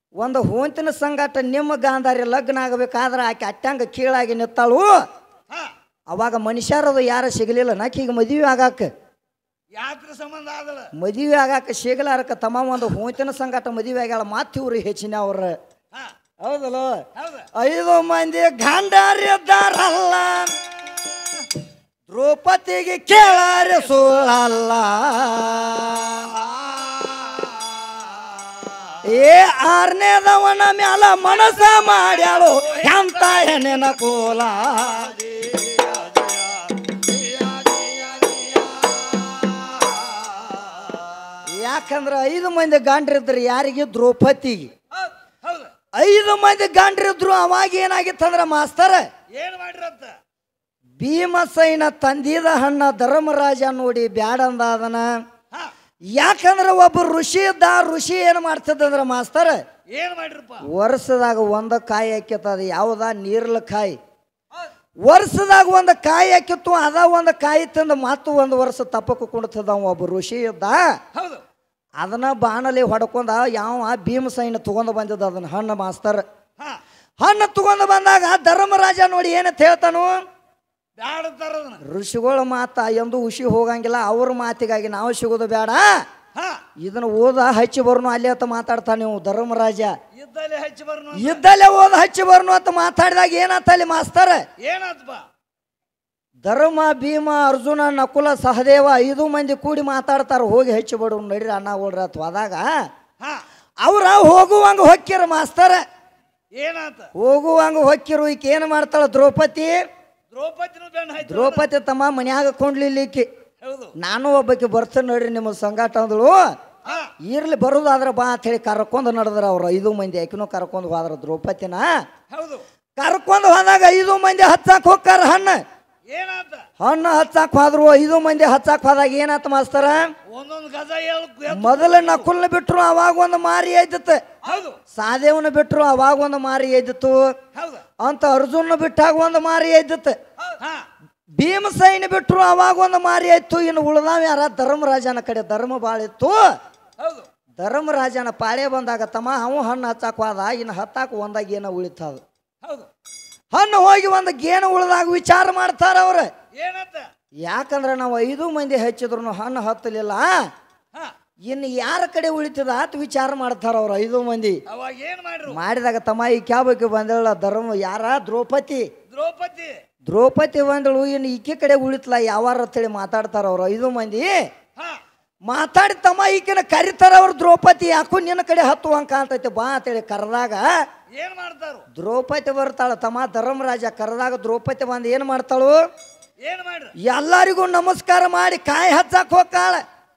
ಒಂದು ಹೂಂತಿನ ಸಂಗಾಟ ನಿಮ್ಮ ಗಾಂಧಾರಿ ಲಗ್ನ ಆಗಬೇಕಾದ್ರೆ ಆಕೆ ಅಟ್ಟಂಗ ಕೀಳಾಗಿ ನಿತ್ತಾಳು ಹಾ ಅವಾಗ ಮನುಷ್ಯರದು ಯಾರು ಸಿಗಲಿಲ್ಲ ನಾಕೀಗ ಮದುವೆ ಆಗಾಕ ಯಾತ್ರ ಸಂಬಂಧ ಆದಲ್ಲ ಮದುವೆ ಆಗಾಕ ಸಿಗಲಾರಕ ತಮ್ಮ ಒಂದು ಹೂಂತಿನ ಸಂಗಾಟ ಮದುವೆ ಆಗ್ಯಾಳ ಮಾತು ಇವ್ರು ಹೆಚ್ಚಿನ ಅವ್ರ ಹಾ ಹೌದಲ್ಲ ಹೌದ ಐದು ಮಂದಿ ಗಂಡರಿದ್ದಾರಲ್ಲ ದ್ರೌಪದಿಗೆ ಕೇಳಾರೆ ಸುಳ್ಳಲ್ಲ ಏ ಆರನೇದವನ ಮ್ಯಾಲ ಮನಸ ಮಾಡ್ಯಾಳು ಎಂತ ಹೆಣ್ಣಿನ ಕೋಲ ಯಾಕಂದ್ರ ಐದು ಮಂದಿ ಗಂಡ್ರಿದ್ರು ಯಾರಿಗೆ ದ್ರೌಪದಿಗೆ ಹೌದ್ ಹೌದ ಐದು ಮಂದಿ ಗಂಡ್ರಿದ್ರು ಅವಾಗ ಏನಾಗಿತ್ತಂದ್ರ ಮಾಸ್ತರ ಏನ್ ಮಾಡಿರಂತ ಭೀಮಸೈನ ತಂದಿದ ಹಣ್ಣ ಧರ್ಮರಾಜ ನೋಡಿ ಬ್ಯಾಡಂದ ಅದನ ಹಾ ಯಾಕಂದ್ರ ಒಬ್ಬ ಋಷಿ ಇದ್ದ ಆ ಋಷಿ ಏನು ಮಾಡ್ತಿದ್ದಂದ್ರ ಮಾಸ್ತರ ಏನ್ ಮಾಡಿರಪ್ಪ ವರ್ಷದಾಗ ಒಂದ ಕಾಯಿ ಹಾಕಿತ್ತದ ಯಾವ್ದ ನೀರ್ಲ ಕಾಯಿ ಹೌದ್ ವರ್ಷದಾಗ ಒಂದು ಕಾಯಿ ಹಾಕಿತ್ತು ಅದ ಒಂದು ಕಾಯಿ ತಂದು ಮತ್ತು ಒಂದು ವರ್ಷ ತಪ್ಪಕ್ಕೆ ಕುಣ್ತದ ಅವ ಒಬ್ಬ ಋಷಿ ಇದ್ದ ಹೌದು ಅದನ್ನ ಬಾಣಲಿ ಹೊಡ್ಕೊಂಡ ಯಾವ ಭೀಮಸೈನ ತಗೊಂಡು ಬಂದಿದ್ದ ಅದನ್ನ ಹಣ್ಣು ಮಾಸ್ತರ್ ಹಾ ಹಣ್ಣು ತಗೊಂಡು ಬಂದಾಗ ಧರ್ಮರಾಜ ನೋಡಿ ಏನಂತ ಹೇಳ್ತಾನು ಬ್ಯಾಡ ಅಂತಾರ ಅದನ್ನ ಋಷಿಗಳ ಮಾತ ಎಂದು ಹುಷಿ ಹೋಗಂಗಿಲ್ಲ ಅವ್ರ ಮಾತಿಗಾಗಿ ನಾವು ಸಿಗೋದು ಬೇಡ ಹಾ ಇದನ್ನ ಓದ ಹಚ್ಚಿ ಬರ್ನು ಅಲ್ಲಿ ಅಂತ ಮಾತಾಡ್ತಾನೆ ನೀವು ಧರ್ಮರಾಜ ಇದ್ದಲ್ಲಿ ಹಚ್ಚಿ ಬರ್ನು ಇದ್ದಲ್ಲೇ ಓದ ಹಚ್ಚಿ ಬರ್ನು ಅಂತ ಮಾತಾಡಿದಾಗ ಏನಾತ ಅಲ್ಲಿ ಮಾಸ್ತರ ಏನಾತ್ಪ ಧರ್ಮ ಭೀಮ ಅರ್ಜುನ ನಕುಲ ಸಹದೇವ ಐದು ಮಂದಿ ಕೂಡಿ ಮಾತಾಡ್ತಾರ ಹೋಗಿ ಹಚ್ಚಿ ಬಿಡು ನಡೀರಿ ಅಣ್ಣ ಓಡ್ರಿ ಅಂತ ಹೋದಾಗ ಹಾ ಅವ್ರ ಹೋಗುವಂಗ ಹೊಕ್ಕಿರ ಮಾಸ್ತರ ಏನಾತ ಹೋಗುವಂಗ ಹೊಕ್ಕಿರು ಈಕೆ ಏನು ಮಾಡ್ತಾಳ ದ್ರೌಪದಿ ದ್ರೌಪದಿನೂ ಬೆಣ್ಣ ಆಯ್ತು ದ್ರೌಪದಿ ತಮ್ಮ ಮನ್ಯಾಗ ಕೊಂಡ್ಲಿಕ್ಕೆ ಹೌದು ನಾನು ಒಬ್ಬಕ್ಕೆ ಬರ್ತೇನೆ ನೋಡ್ರಿ ನಿಮ್ಮ ಸಂಗಾಟ ಅಂದಳು ಹಾ ಇರ್ಲಿ ಬರುದಾದ್ರ ಬಾ ಅಂತ ಹೇಳಿ ಕರ್ಕೊಂಡು ನಡೆದ್ರ ಅವ್ರು ಐದು ಮಂದಿ ಆಕಿನೂ ಕರ್ಕೊಂಡು ಹೋದ್ರ ದ್ರೌಪದಿನ ಹೌದು ಕರ್ಕೊಂಡು ಹೋದಾಗ ಐದು ಮಂದಿ ಹಚ್ಚಾಕ್ ಹೋಗ್ತಾರ ಹಣ್ಣು ಏನಾತ ಹಣ್ಣು ಹಚ್ಚಾಕ್ ಹೋದ್ರು ಐದು ಮಂದಿ ಹಚ್ಚಾಕ್ ಹೋದಾಗ ಏನಾತ ಮಾಸ್ತರ ಒಂದೊಂದು ಗಜ ಹೇಳ ಮೊದಲ ನಕುಲ್ನ ಬಿಟ್ರು ಅವಾಗ ಒಂದು ಮಾರಿ ಎದ್ದಿತ್ತು ಹೌದು ಸಾದೇವನ ಬಿಟ್ರು ಅವಾಗ ಒಂದು ಮಾರಿ ಎದ್ದಿತ್ತು ಹೌದ ಅಂತ ಅರ್ಜುನ ಬಿಟ್ಟಾಗ ಒಂದು ಮಾರಿ ಎದ್ದಿತ್ತು ಹಾ ಭೀಮಸೈನ ಬಿಟ್ರು ಅವಾಗ ಒಂದು ಮಾರಿ ಆಯ್ತು ಇನ್ನು ಉಳ್ದಾವ ಯಾರ ಧರ್ಮರಾಜನ ಕಡೆ ಧರ್ಮ ಭಾಳ ಇತ್ತು ಹೌದು ಧರ್ಮರಾಜನ ಪಾಳೆ ಬಂದಾಗ ತಮ್ಮ ಅವ ಹಣ್ಣು ಹಚ್ಚಾಕ ಹೋದ ಇನ್ನು ಹತ್ತಾಕ ಒಂದಾಗ ಏನೋ ಉಳಿತದ ಹೌದು ಹಣ್ಣು ಹೋಗಿ ಒಂದು ಗೇನು ಉಳ್ದಾಗ ವಿಚಾರ ಮಾಡ್ತಾರ ಅವ್ರ ಏನಂತ ಯಾಕಂದ್ರೆ ನಾವು ಐದು ಮಂದಿ ಹಚ್ಚಿದ್ರು ಹಣ್ಣು ಹತ್ತಲಿಲ್ಲ ಹಾ ಇನ್ನು ಯಾರ ಕಡೆ ಉಳಿತದ ಅಂತ ವಿಚಾರ ಮಾಡ್ತಾರ ಅವ್ರು ಐದು ಮಂದಿ ಅವಾಗ ಏನ್ ಮಾಡ್ರು ಮಾಡಿದಾಗ ತಮ್ಮ ಈ ಕ್ಯಾಬಕ್ಕೆ ಬಂದಳ ಧರ್ಮ ಯಾರ ದ್ರೌಪದಿ ದ್ರೌಪದಿ ದ್ರೌಪದಿ ಬಂದಳು ಇನ್ನು ಈಕೆ ಕಡೆ ಉಳಿತಲ್ಲ ಯಾವಾರ ಅಂತೇಳಿ ಮಾತಾಡ್ತಾರ ಅವ್ರು ಐದು ಮಂದಿ ಹಾ ಮಾತಾಡಿ ತಮ್ಮ ಈಕಿನ ಕರಿತಾರ ಅವ್ರು ದ್ರೌಪದಿ ಯಾಕೋ ನಿನ್ನ ಕಡೆ ಹತ್ತುವಂಕ ಅಂತೈತೆ ಬಾ ಅಂತೇಳಿ ಕರೆದಾಗ ಏನ್ ಮಾಡ್ತಾರು ದ್ರೌಪದಿ ಬರ್ತಾಳ ತಮ್ಮ ಧರ್ಮರಾಜ ಕರೆದಾಗ ದ್ರೌಪದಿ ಬಂದು ಏನು ಮಾಡ್ತಾಳು ಏನ್ ಮಾಡ್ರು ಎಲ್ಲರಿಗೂ ನಮಸ್ಕಾರ ಮಾಡಿ ಕಾಯಿ ಹಚ್ಚಾಕ್ ಹೋಗ್ತಾಳ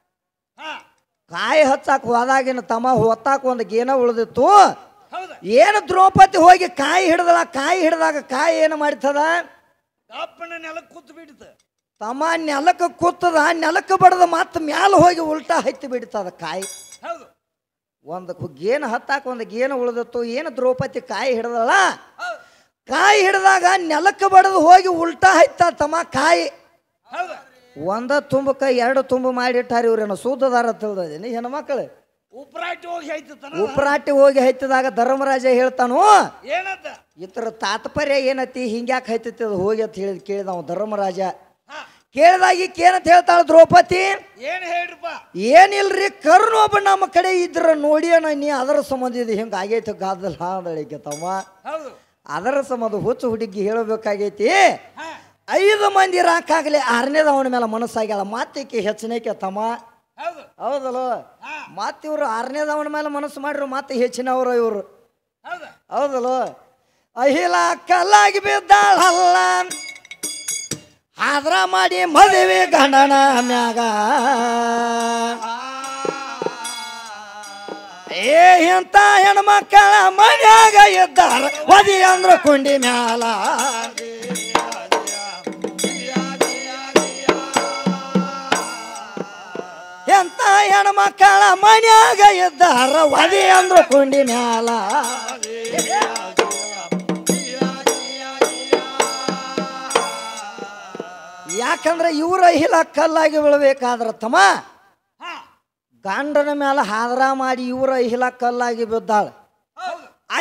ಹಾ ಕಾಯಿ ಹಚ್ಚಾಕ್ ಹೋದಾಗಿನ ತಮ್ಮ ಹೊತ್ತಾಕ ಒಂದು ಗೇನ ಉಳಿದಿತ್ತು ಹೌದ ಏನು ದ್ರೌಪದಿ ಹೋಗಿ ಕಾಯಿ ಹಿಡ್ದಳ ಕಾಯಿ ಹಿಡ್ದಾಗ ಕಾಯಿ ಏನು ಮಾಡ್ತದ ಕಪ್ಪನ ನೆಲಕ್ಕೆ ಕೂತ್ ಬಿಡ್ತ ತಮ್ಮ ನೆಲಕ್ಕೆ ಕೂತದ ನೆಲಕ್ಕೆ ಬಡದ ಮತ್ತೆ ಮ್ಯಾಲ ಹೋಗಿ ಉಲ್ಟಾ ಹತ್ತಿ ಬಿಡ್ತದ ಕಾಯಿ ಹೌದು ಒಂದು ಕು- ಗೇನು ಹತ್ತಾಕ ಒಂದು ಗೇನು ಉಳಿದಿತ್ತು ಏನು ದ್ರೌಪದಿ ಕಾಯಿ ಹಿಡ್ದಳ ಹೌದು ಕಾಯಿ ಹಿಡ್ದಾಗ ನೆಲಕ್ಕೆ ಬಡದು ಹೋಗಿ ಉಲ್ಟಾ ಹೈತ ತಮ್ಮ ಕಾಯಿ ಹೌದ ಒಂದ ತುಂಬಕ ಎರಡು ತುಂಬ ಮಾಡಿಟ್ಟಾರ ಇವ್ರೇನು ಸೂದದಾರ ತಿಳಿದೇನಿ ಹೆಣ್ಮಕ್ಳು ಉಪ್ರಾಟಿ ಹೋಗಿ ಆಯ್ತನ ಉಪರಾಟಿ ಹೋಗಿ ಹೈತಿದಾಗ ಧರ್ಮರಾಜ ಹೇಳ್ತಾನು ಏನಂತ ಇತರ ತಾತ್ಪರ್ಯ ಏನತಿ ಹಿಂಗ್ಯಾಕೆ ಹೈತೈತಿ ಅದು ಹೋಗಿ ಅಂತ ಹೇಳಿದ್ ಕೇಳಿದ ಅವ ಧರ್ಮರಾಜ ಹಾ ಕೇಳಿದಾಗ ಈಕೆ ಏನಂತ ಹೇಳ್ತಾಳ ದ್ರೌಪದಿ ಏನ್ ಹೇಳ್ರಪ್ಪ ಏನಿಲ್ರಿ ಕರ್ನು ಒಬ್ಬ ನಮ್ಮ ಕಡೆ ಇದ್ರ ನೋಡಿಯಣ ನೀ ಅದರ ಸಂಬಂಧ ಇದು ಹಿಂಗೆ ಆಗೈತೆ ಗಾದಲ್ ಹಾದಳಿಕೆ ತಮ್ಮ ಹೌದು ಅದರ ಸಂಬಂಧ ಹುಚ್ಚು ಹುಡುಗಿ ಹೇಳಬೇಕಾಗೈತಿ ಹಾ ಐದು ಮಂದಿ ರಾಕಾಗಲಿ ಆರನೇದ ಅವನ ಮೇಲೆ ಮನಸ್ಸಾಗ್ಯಾಳ ಮಾತಿಕ್ಕೆ ಹೆಚ್ಚಿನಕ್ಕೆ ತಮ್ಮ ಹೌದು ಹೌದಲ್ಲ ಹಾ ಮತ್ತೆ ಇವರು ಆರನೇದ ಅವನ ಮೇಲೆ ಮನಸ್ಸು ಮಾಡ್ರು ಮತ್ತೆ ಹೆಚ್ಚಿನವರು ಇವರು ಹೌದ ಹೌದಲ್ಲ ಅಹಿಲ ಕಲ್ಲಾಗಿ ಬಿದ್ದಾಳಲ್ಲ ಆದ್ರ ಮಾಡಿ ಮದುವೆ ಗಂಡನ ಮ್ಯಾಗ ಏ ಎಂತ ಹೆಣ್ಮಕ್ಕಳ ಮನ್ಯಾಗ ಇದ್ದಾರ ಒದಿ ಅಂದ್ರ ಕುಂಡಿ ಮ್ಯಾಲ ಎಂತ ಹೆಣ್ಮಕ್ಕಳ ಮನ್ಯಾಗ ಇದ್ದಾರ ಒದಿ ಅಂದ್ರ ಕುಂಡಿ ಮ್ಯಾಲ ಯಾಕಂದ್ರೆ ಇವ್ರ ಹಿಲ ಕಲ್ಲಾಗಿ ಬೀಳ್ಬೇಕಾದ್ರ ತಮ್ಮ ಹಾ ಗಂಡನ ಮೇಲೆ ಹಾದ್ರ ಮಾಡಿ ಇವ್ರ ಹಿಲ ಕಲ್ಲಾಗಿ ಬಿದ್ದಾಳ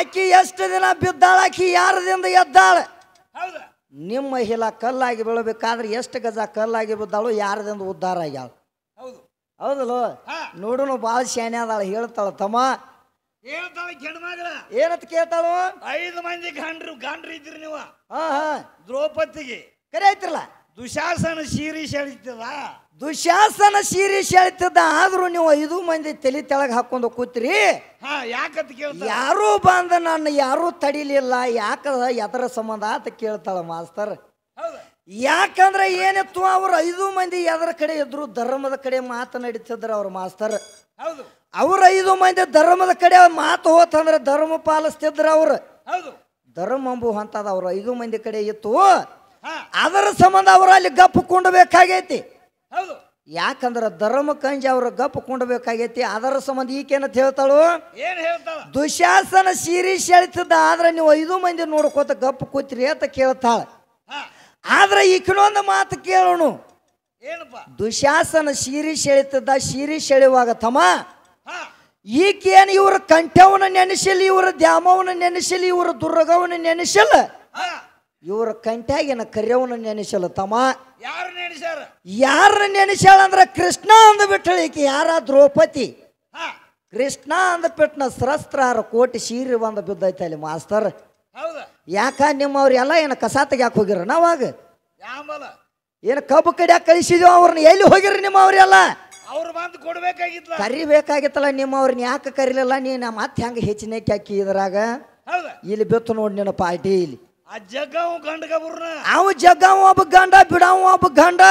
ಆಕಿ ಎಷ್ಟು ದಿನ ಬಿದ್ದಾಳ ಆಕಿ ಯಾರದಿಂದ ಎದ್ದಾಳ ಹೌದ ನಿಮ್ಮ ಹಿಲ ಕಲ್ಲಾಗಿ ಬೀಳಬೇಕಾದ್ರೆ ಎಷ್ಟು ಗಜ ಕಲ್ಲಾಗಿ ಬಿದ್ದಾಳು ಯಾರದಿಂದ ಉದ್ಧಾರ ಆಗ್ಯಾಳ ಹೌದು ಹೌದಲ್ಲ ಹಾ ನೋಡುನು ಭಾಳ ಶಾನೆ ಅದಾಳ ಹೇಳ್ತಾಳ ತಮ್ಮ ಹೇಳ್ತಾಳ ಕೆಣಮಗಳ ಏನಂತ ಕೇಳ್ತಾಳು ಐದು ಮಂದಿ ಗಂಡ್ರು ಗಂಡ್ರು ಇದ್ರಿ ನೀವು ಹಾ ಹಾ ದ್ರೌಪದಿಗೆ ಕರೆ ಐತ್ರಲ್ಲ ದುಶಾಸನ ಸೀರಿ ಸೆಳಿತದ ದುಶಾಸನ ಸೀರೆ ಸೆಳಿತಿದ್ದ ಆದ್ರೂ ನೀವು ಐದು ಮಂದಿ ತಲೆ ತೆಳಗ್ ಹಾಕೊಂಡು ಕೂತ್ರಿ ಹಾ ಯಾಕಂತ ಕೇಳ್ತಾಳ ಯಾರೂ ಬಂದ ನನ್ನ ಯಾರೂ ತಡಿಲಿಲ್ಲ ಯಾಕ ಎದರ ಸಂಬಂಧ ಅಂತ ಕೇಳ್ತಾಳ ಮಾಸ್ತರ್ ಹೌದ ಯಾಕಂದ್ರೆ ಏನಿತ್ತು ಅವ್ರು ಐದು ಮಂದಿ ಎದರ ಕಡೆ ಇದ್ರು ಧರ್ಮದ ಕಡೆ ಮಾತನಾಡಿತಿದ್ರು ಅವ್ರ ಮಾಸ್ತರ್ ಹೌದು ಅವ್ರ ಐದು ಮಂದಿ ಧರ್ಮದ ಕಡೆ ಮಾತು ಹೋತಂದ್ರೆ ಧರ್ಮ ಪಾಲಿಸ್ತಿದ್ರು ಅವ್ರು ಹೌದು ಧರ್ಮ ಅಂಬು ಅಂತದ ಅವ್ರ ಐದು ಮಂದಿ ಕಡೆ ಇತ್ತು ಹಾ ಅದರ ಸಂಬಂಧ ಅವರು ಅಲ್ಲಿ ಗಪ್ಪು ಕೊಂಡಬೇಕಾಗೈತಿ ಹೌದು ಯಾಕಂದ್ರೆ ಧರ್ಮ ಕಂಜಿ ಅವ್ರ ಗಪ್ಪು ಕೊಂಡಬೇಕಾಗೈತಿ ಅದರ ಸಂಬಂಧ ಈಕೇನಂತ ಹೇಳ್ತಾಳು ಏನ್ ಹೇಳ್ತಾಳ ದುಶಾಸನ ಸೀರಿ ಸೆಳಿತಿದ್ದ ಆದ್ರೆ ನೀವು ಐದು ಮಂದಿ ನೋಡ್ಕೋತ ಗಪ್ಪು ಕೂತ್ರಿ ಅಂತ ಕೇಳ್ತಾಳ ಹಾ ಆದ್ರೆ ಈಕಿನೊಂದು ಮಾತು ಕೇಳೋಣ ಏನಪ್ಪ ದುಶಾಸನ ಸೀರಿ ಸೆಳಿತಿದ್ದ ಸೀರಿ ಸೆಳೆಯುವಾಗ ತಮ್ಮ ಹಾ ಈಕೇನು ಇವ್ರ ಕಂಠವನ್ನ ನೆನೆಸಿಲ್ಲ ಇವ್ರ ದ್ಯಾಮವನ್ನ ನೆನೆಸಿಲ್ಲ ಇವ್ರ ದುರ್ಗವನ್ನ ನೆನೆಸಿಲ್ಲ ಹಾ ಇವ್ರ ಕಂಠ್ಯಾಗಿನ ಕರ್ಯವನ್ನ ನೆನೆಸಿಲ್ಲ ತಮ್ಮ ಯಾರು ನೆನೆಸ್ಯಾರ ಯಾರನ್ನ ನೆನೆಸ್ಯಾಳ ಅಂದ್ರ ಕೃಷ್ಣ ಅಂದ ಬಿಟ್ಟಳ ಈಕೆ ಯಾರ ದ್ರೌಪದಿ ಹಾ ಕೃಷ್ಣ ಅಂದ ಬಿಟ್ಟನ ಸಹಸ್ರಾರು ಕೋಟಿ ಸೀರೆ ಬಂದು ಬಿದ್ದೈತೆ ಅಲ್ಲಿ ಮಾಸ್ತರ್ ಹೌದ ಯಾಕ ನಿಮ್ಮವ್ರು ಎಲ್ಲ ಏನು ಕಸಾತಿಗೆ ಯಾಕೆ ಹೋಗಿರ ನಾವಾಗ ಯಾಂಬಲ ಏನು ಕಬ್ಬು ಕಡಿಯಾಕ ಕಳಿಸಿದ್ವಿ ಅವ್ರನ್ನ ಎಲ್ಲಿ ಹೋಗಿರಿ ನಿಮ್ಮವ್ರೆಲ್ಲ ಅವ್ರು ಬಂದು ಕೊಡ್ಬೇಕಾಗಿತ್ಲ ಕರಿಬೇಕಾಗಿತ್ತಲ್ಲ ನಿಮ್ಮವ್ರನ್ನ ಯಾಕೆ ಕರಿಲಿಲ್ಲ ನೀನು ಮತ್ತೆ ಹೆಂಗೆ ಹೆಚ್ಚಿನ ಹಾಕಿ ಇದ್ರಾಗ ಹೌದ ಇಲ್ಲಿ ಬೆತ್ತು ನೋಡಿ ನಿನ್ನ ಪಾರ್ಟಿ ಇಲ್ಲಿ ಆ ಜಗ್ಗವು ಗಂಡಗಬ್ರನ್ನ ಅವ ಜಗ್ಗವ ಒಬ್ಬ ಗಂಡ ಬಿಡವ ಒಬ್ಬ ಗಂಡ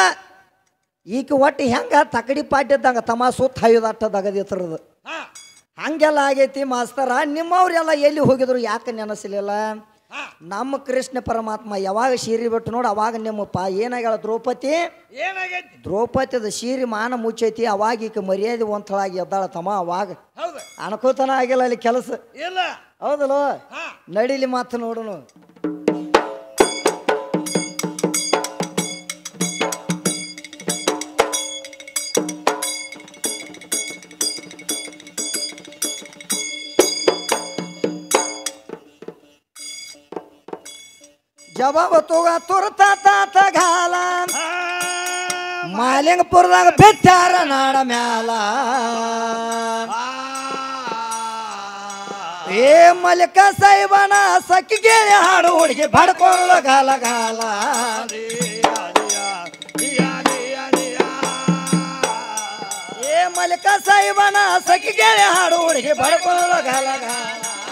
ಈಕ ಒಟ್ಟು ಹೆಂಗ ತಕಡಿ ಪಾಡ್ಯದಂಗ ತಮ್ಮ ಸುತ್ತ ಹೈದಟ್ಟದಗದಿತ್ರದ ಹಾ ಹಂಗೆಲ್ಲ ಆಗೈತಿ ಮಾಸ್ತರ ನಿಮ್ಮವ್ರೆಲ್ಲ ಎಲ್ಲಿ ಹೋಗಿದ್ರು ಯಾಕೆ ನೆನೆಸಲಿಲ್ಲ ಹಾ ನಮ್ಮ ಕೃಷ್ಣ ಪರಮಾತ್ಮ ಯಾವಾಗ ಸೀರೆ ಬಿಟ್ಟು ನೋಡಿ ಅವಾಗ ನಿಮ್ಮ ಪಾ ಏನಾಗ್ಯಾಳ ದ್ರೌಪದಿ ಏನಾಗೈತಿ ದ್ರೌಪದಿದ ಸೀರೆ ಮಾನ ಮುಚ್ಚೈತಿ ಅವಾಗ ಈಕ ಮರ್ಯಾದೆ ಒಂಥಳಾಗಿ ಎದ್ದಾಳ ತಮ್ಮ ಅವಾಗ ಹೌದ ಅನ್ಕೋತನ ಆಗಿಲ್ಲ ಅಲ್ಲಿ ಕೆಲಸ ಇಲ್ಲ ಹೌದಲ್ಲ ಹಾ ನಡಿಲಿ ಮಾತು ನೋಡುನು ಜವಾಬ ತೋಗ ತುರ್ತ ತಾತ ಘಾಲ ಹಾ, ಮಾಲಿಂಗಪುರದಾಗ ಬಿತ್ತಾರ ನಾಡ ಮ್ಯಾಲ ಆ, ಏ ಮಲಿಕ ಸಾಯಿಬನ ಸಕ್ಕಿ ಕೇಳಿ ಹಾಡು ಹುಡುಗಿ ಬಡ್ಕೊಳ್ಳ ಗಾಲ ಗಾಲ ದಿಯಾ, ದಿಯಾ, ದಿಯಾ, ದಿಯಾ, ದಿಯಾ. ಏ ಮಲಿಕ ಸಾಯಿಬನ ಸಕ್ಕಿ ಕೇಳಿ ಹಾಡು ಹುಡುಗಿ ಬಡ್ಕೊಳ್ಳ ಗಾಲ ಗಾಲ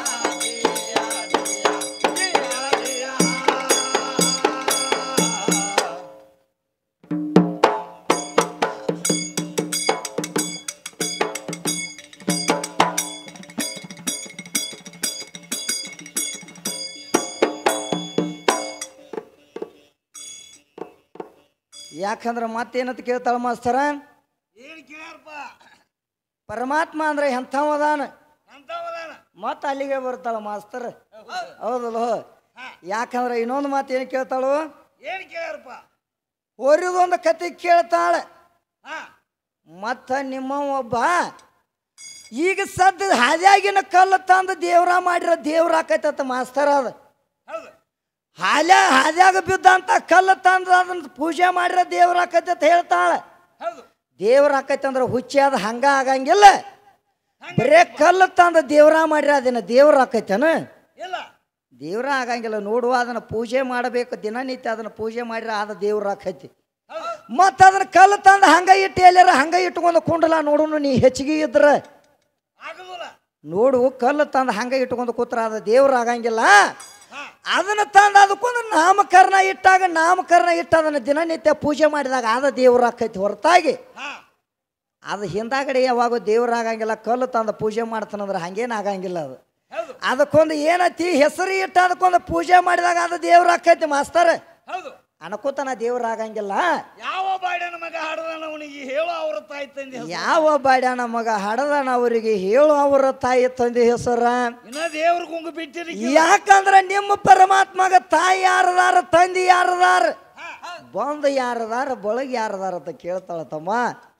ಯಾಕಂದ್ರೆ ಮತ್ತೇನಂತ ಕೇಳ್ತಾಳ ಮಾಸ್ತರ ಏನ್ ಕೇಳ್ಯಾರಪ್ಪ ಪರಮಾತ್ಮ ಅಂದ್ರೆ ಎಂಥವದಾನ ಅಂತವದಾನ ಮತ್ತ ಅಲ್ಲಿಗೆ ಬರ್ತಾಳ ಮಾಸ್ತರ್ ಹೌದಲ್ಲ ಹಾ. ಯಾಕಂದ್ರೆ ಇನ್ನೊಂದು ಮಾತು ಏನು ಕೇಳ್ತಾಳು ಏನ್ ಕೇಳ್ಯಾರಪ್ಪ ಹೊರಿದೊಂದು ಕತೆ ಕೇಳ್ತಾಳೆ ಹಾ ಮತ್ತ ನಿಮ್ಮ ಒಬ್ಬ ಈಗ ಸದ್ದ ಹಾದ್ಯಾಗಿನ ಕಲ್ಲು ತಂದು ದೇವ್ರ ಮಾಡಿರೋ ದೇವ್ರ ಆಕೈತತ್ತ ಮಾಸ್ತರ್ ಅದ ಹೌದು ಹಾಲ್ಯ ಹಾದ್ಯಾಗ ಬಿದ್ದಂತ ಕಲ್ಲು ತಂದು ಅದನ್ನ ಪೂಜೆ ಮಾಡಿರೋ ದೇವ್ರ ಆಕೈತೆ ಅಂತ ಹೇಳ್ತಾಳೆ ಹೌದು ದೇವ್ರ ಆಕೈತೆ ಅಂದ್ರೆ ಹುಚ್ಚಿ ಅದ ಹಂಗ ಆಗಂಗಿಲ್ಲ ಬರೇ ಕಲ್ಲು ತಂದು ದೇವ್ರ ಮಾಡಿರ ಅದನ್ನ ದೇವ್ರ ಆಕೈತೇನ ಇಲ್ಲ ದೇವ್ರ ಆಗಂಗಿಲ್ಲ ನೋಡುವ ಅದನ್ನ ಪೂಜೆ ಮಾಡಬೇಕು ದಿನನಿತ್ಯ ಅದನ್ನ ಪೂಜೆ ಮಾಡಿರ ಅದ ದೇವ್ರ ಆಕೈತಿ ಹೌದು ಮತ್ತ ಅದನ್ನ ಕಲ್ಲು ತಂದು ಹಂಗ ಇಟ್ಟು ಎಲ್ಲಾರ ಹಂಗ ಇಟ್ಕೊಂಡು ಕುಂಡಲ ನೋಡುನು ನೀ ಹೆಚ್ಚಿಗೆ ಇದ್ರ ಆಗುದಿಲ್ಲ ನೋಡು ಕಲ್ಲು ತಂದು ಹಂಗ ಇಟ್ಕೊಂಡು ಕೂತ್ರ ಅದ ದೇವ್ರ ಆಗಂಗಿಲ್ಲ ಹಾ ಅದನ್ನ ತಂದು ಅದಕ್ಕೊಂದು ನಾಮಕರಣ ಇಟ್ಟಾಗ ನಾಮಕರಣ ಇಟ್ಟು ಅದನ್ನ ದಿನನಿತ್ಯ ಪೂಜೆ ಮಾಡಿದಾಗ ಅದ ದೇವ್ರ ಆಕೈತಿ ಹೊರತಾಗಿ ಹಾ ಅದು ಹಿಂದಾಗಡೆ ಯಾವಾಗ ದೇವ್ರ ಆಗಂಗಿಲ್ಲ ಕಲ್ಲು ತಂದು ಪೂಜೆ ಮಾಡ್ತಾನಂದ್ರೆ ಹಂಗೇನು ಆಗಂಗಿಲ್ಲ ಅದು ಹೌದು ಅದಕ್ಕೊಂದು ಏನೈತಿ ಹೆಸರು ಇಟ್ಟು ಅದಕ್ಕೊಂದು ಪೂಜೆ ಮಾಡಿದಾಗ ಅದು ದೇವ್ರ ಆಕೈತಿ ಮಾಸ್ತರ್ ಹೌದು ಅನ್ಕೋತಾನ ದೇವ್ರ ಆಗಂಗಿಲ್ಲ ಯಾವ ಬಾಡ್ಯನ ಮಗ ಹಾಡದಾನ ಅವನಿಗೆ ಹೇಳೋ ಅವ್ರ ತಾಯಿ ತಂದೆ ಹೆಸರು. ಯಾವ ಬಾಡ್ಯಾನ ಮಗ ಹಡದಾನ ಅವರಿಗೆ ಹೇಳು ಅವರ ತಾಯಿ ತಂದೆ ಹೆಸರ ಇನ್ನ ದೇವ್ರ ಗುಂಗು ಬಿಟ್ಟಿರಿ ಯಾಕಂದ್ರ ನಿಮ್ಮ ಪರಮಾತ್ಮಗ ತಾಯಿ ಯಾರದಾರ ತಂದೆ ಯಾರದಾರ ಬಂದು ಯಾರದಾರ ಬಳಗ ಯಾರದಾರ ಅಂತ ಕೇಳ್ತಾಳ ತಮ್ಮ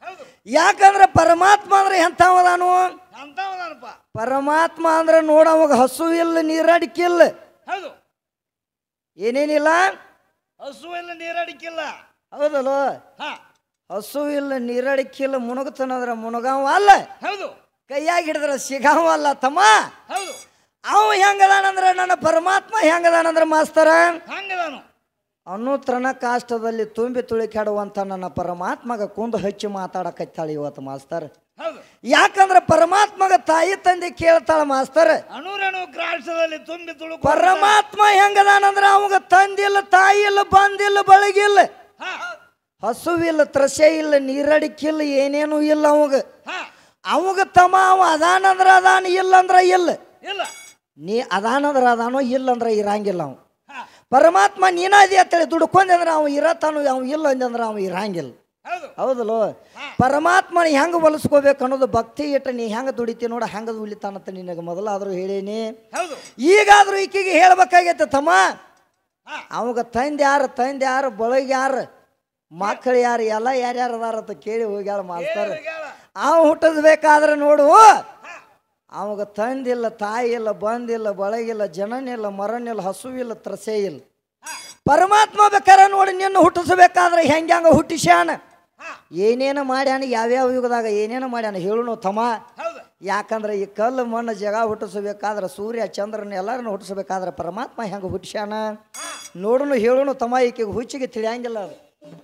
ಹೌದು ಯಾಕಂದ್ರೆ ಪರಮಾತ್ಮ ಅಂದ್ರೆ ಎಂಥವದಾನು ಅಂತವನಪ್ಪ ಪರಮಾತ್ಮ ಅಂದ್ರೆ ನೋಡವಾಗ ಹಸು ಇಲ್ಲ ನೀರಡಿಕಿಲ್ಲ ಹೌದು ಏನೇನಿಲ್ಲ ಹಸು ಎಲ್ಲ ನೀರಡಿಕಿಲ್ಲ ಹೌದಲ್ಲ ಹಾ ಹಸು ಇಲ್ಲ ನೀರಡಿಕಿಲ್ಲ ಮುಣುಗತನಂದ್ರ ಮುಣಗಾವ ಅಲ್ಲ ಹೌದು ಕೈಯಾಗ ಹಿಡಿದ್ರ ಸಿಗಾವ ಅಲ್ಲ ತಮ್ಮ ಹೌದು ಅವ ಹೆಂಗದಾನಂದ್ರ ನನ್ನ ಪರಮಾತ್ಮ ಹೆಂಗದಾನಂದ್ರ ಮಾಸ್ತರ ಹಂಗದಾನು ಅನುತ್ರನ ಕಾಷ್ಟದಲ್ಲಿ ತುಂಬಿ ತುಳಿಕಾಡುವಂತ ನನ್ನ ಪರಮಾತ್ಮಗ ಕುಂದು ಹಚ್ಚಿ ಮಾತಾಡಕತ್ತಾಳ ಇವತ್ತು ಮಾಸ್ತರ್ ಹೌದು ಯಾಕಂದ್ರ ಪರಮಾತ್ಮಗ ತಾಯಿ ತಂದೆ ಕೇಳ್ತಾಳ ಮಾಸ್ತರ್ ಅಣುರಣು ಗ್ರಾಸದಲ್ಲಿ ತುಂಬಿ ತುಳುಕು ಪರಮಾತ್ಮ ಹೆಂಗದಾನಂದ್ರ ಅವಾಗ ತಂದಿಲ್ಲ ತಾಯಿ ಇಲ್ಲ ಬಂದಿಲ್ಲ ಬಳಗಿಲ್ಲ ಹಾ ಹಸುವಿಲ್ಲ ತ್ರಸೆ ಇಲ್ಲ ನೀರಡಿಕಿಲ್ಲ ಏನೇನು ಇಲ್ಲ ಅವಾಗ ಹಾ ಅವಾಗ ತಮ್ಮ ಅವ ಅದಾನಂದ್ರ ಅದಾನ ಇಲ್ಲ ಅಂದ್ರ ಇಲ್ಲ ಇಲ್ಲ ನೀ ಅದಾನಂದ್ರ ಅದಾನೋ ಇಲ್ಲ ಅಂದ್ರ ಇರಂಗಿಲ್ಲ ಅವ ಹಾ ಪರಮಾತ್ಮ ನೀನ ಅದಿ ಅಂತೇಳಿ ದುಡ್ಕೊಂಡೆ ಅಂದ್ರೆ ಅವ ಇರತಾನು ಅವ ಇಲ್ಲ ಅಂದಂದ್ರ ಅವ ಇರಂಗಿಲ್ಲ ಹೌದು ಹೌದಲ್ಲೋ ಪರಮಾತ್ಮನ ಹೆಂಗ ಹೊಲಿಸ್ಕೋಬೇಕು ಅನ್ನೋದು ಭಕ್ತಿ ಇಟ್ಟ ನೀ ಹೆಂಗ ದುಡಿತಿ ನೋಡ ಹೆಂಗ ಉಳಿತಾನಂತ ನಿನಗೆ ಮೊದಲಾದ್ರೂ ಹೇಳೀನಿ ಹೌದು ಈಗಾದ್ರೂ ಈಕಿಗೆ ಹೇಳ್ಬೇಕಾಗೈತೆ ತಮ್ಮ ಹಾ ಅವಾಗ ತಂದೆ ಯಾರು ತಂದೆ ಯಾರು ಬಳಗ ಯಾರು ಮಕ್ಕಳು ಯಾರು ಎಲ್ಲ ಯಾರ್ಯಾರು ಅದಾರ ಅಂತ ಕೇಳಿ ಹೋಗ್ಯಾಳ ಮಾಸ್ತರ ಹೇಳ. ಅವ ಹುಟ್ಟಿಸ್ಬೇಕಾದ್ರೆ ನೋಡು ಅವಾಗ ತಂದಿಲ್ಲ ತಾಯಿ ಇಲ್ಲ ಬಂದಿಲ್ಲ ಬಳಗಿಲ್ಲ ಜನನಿಲ್ಲ ಮರನಿಲ್ಲ ಹಸುವಿಲ್ಲ ತ್ರಸೆ ಇಲ್ಲ ಪರಮಾತ್ಮ ಬೇಕಾರೆ ನೋಡಿ ನಿನ್ನ ಹುಟ್ಟಿಸ್ಬೇಕಾದ್ರೆ ಹೆಂಗೆ ಹೆಂಗ ಹುಟ್ಟಿಸ್ಯಾನ ಹಾ ಏನೇನು ಮಾಡ್ಯಾನ ಯಾವ್ಯಾವ ಯುಗದಾಗ ಏನೇನು ಮಾಡ್ಯಾನ ಹೇಳುನು ತಮ್ಮ ಹೌದು ಯಾಕಂದ್ರೆ ಈ ಕಲ್ಲು ಮಣ್ಣು ಜಗ ಹುಟ್ಟಿಸ್ಬೇಕಾದ್ರೆ ಸೂರ್ಯ ಚಂದ್ರನ ಎಲ್ಲರನ್ನ ಹುಟ್ಟಿಸ್ಬೇಕಾದ್ರೆ ಪರಮಾತ್ಮ ಹೆಂಗೆ ಹುಟ್ಟಿಸ್ಯಾನ ನೋಡುನು ಹೇಳುನು ತಮ್ಮ ಈಕೆಗೆ ಹುಚ್ಚಿಗೆ ತಿಳಿಯಂಗಿಲ್ಲ ಅದು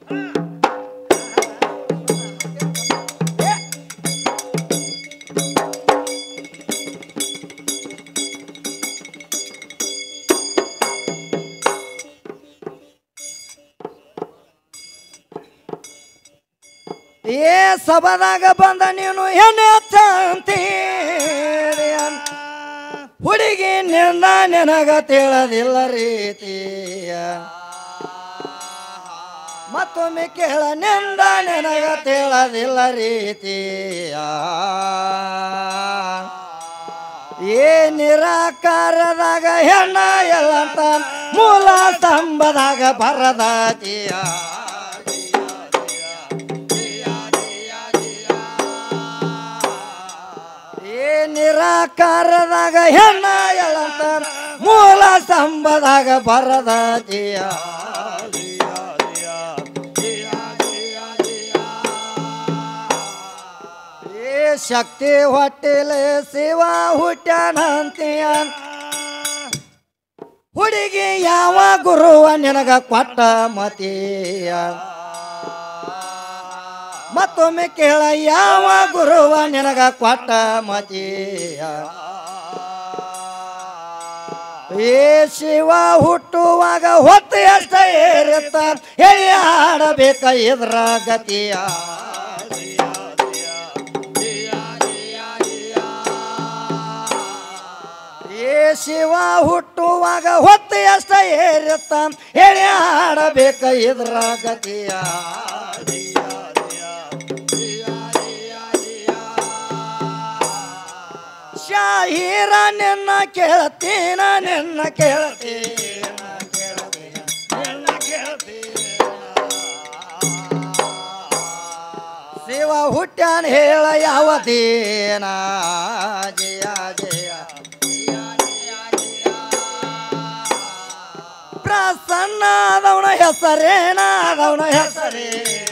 ಏ ಸಭದಾಗ ಬಂದ ನೀನು ಎಣ್ಣೆ ಹಚ್ಚಂತೀರಿ ಅಂತ ಹುಡುಗಿ ನಿನ್ನ ನಿನಗ ತಿಳದಿಲ್ಲ ರೀತಿಯ ಮತ್ತೊಮ್ಮೆ ಕೇಳ ನಿಂದ ನಿನಗ ತಿಳದಿಲ್ಲ ರೀತಿಯ ಏ ನಿರಾಕಾರದಾಗ ಹೆಣ್ಣ ಎಲ್ಲಂತ ಮೂಲ ಸ್ತಂಭದಾಗ ಬರದಾತಿಯ ಏ ನಿರಾಕಾರದಾಗ ಹೆಣ್ಣ ಎಳಂತ ಮೂಲ ಸ್ತಂಭದಾಗ ಬರದಾತಿಯ ಏ ಶಕ್ತಿ ಹೊಟ್ಟೆಲೆ ಶಿವ ಹುಟ್ಟ್ಯಾನಂತೀಯ ಹುಡುಗಿ ಯಾವ ಗುರುವ ನಿನಗ ಕೊಟ್ಟ ಮತೀಯ ಮತ್ತೊಮ್ಮೆ ಕೇಳ ಯಾವ ಗುರುವ ನಿನಗ ಕೊಟ್ಟ ಮತೀಯ ಏ ಶಿವ ಹುಟ್ಟುವಾಗ ಹೊತ್ತು ಎಷ್ಟ ಏರುತ್ತ ಹೇಳಿ ಹಾಡಬೇಕ ಇದ್ರ ಗತಿಯ ಏ ಶಿವ ಹುಟ್ಟುವಾಗ ಹೊತ್ತು ಎಷ್ಟ ಏರುತ್ತ ಹೇಳಿ ಹಾಡಬೇಕ ಇದ್ರ ಗತಿಯ ಶಾಹೀರ ನಿನ್ನ ಕೇಳ್ತೀನ ನಿನ್ನ ಕೇಳ್ತೀನ ಶಿವ ಹುಟ್ಟ್ಯಾನ ಹೇಳ ಯಾವ ದೇನ ಜಯ ಜಯ ಪ್ರಸನ್ನ ಆದವನ ಹೆಸರೇನ ಆದವನ ಹೆಸರೇನ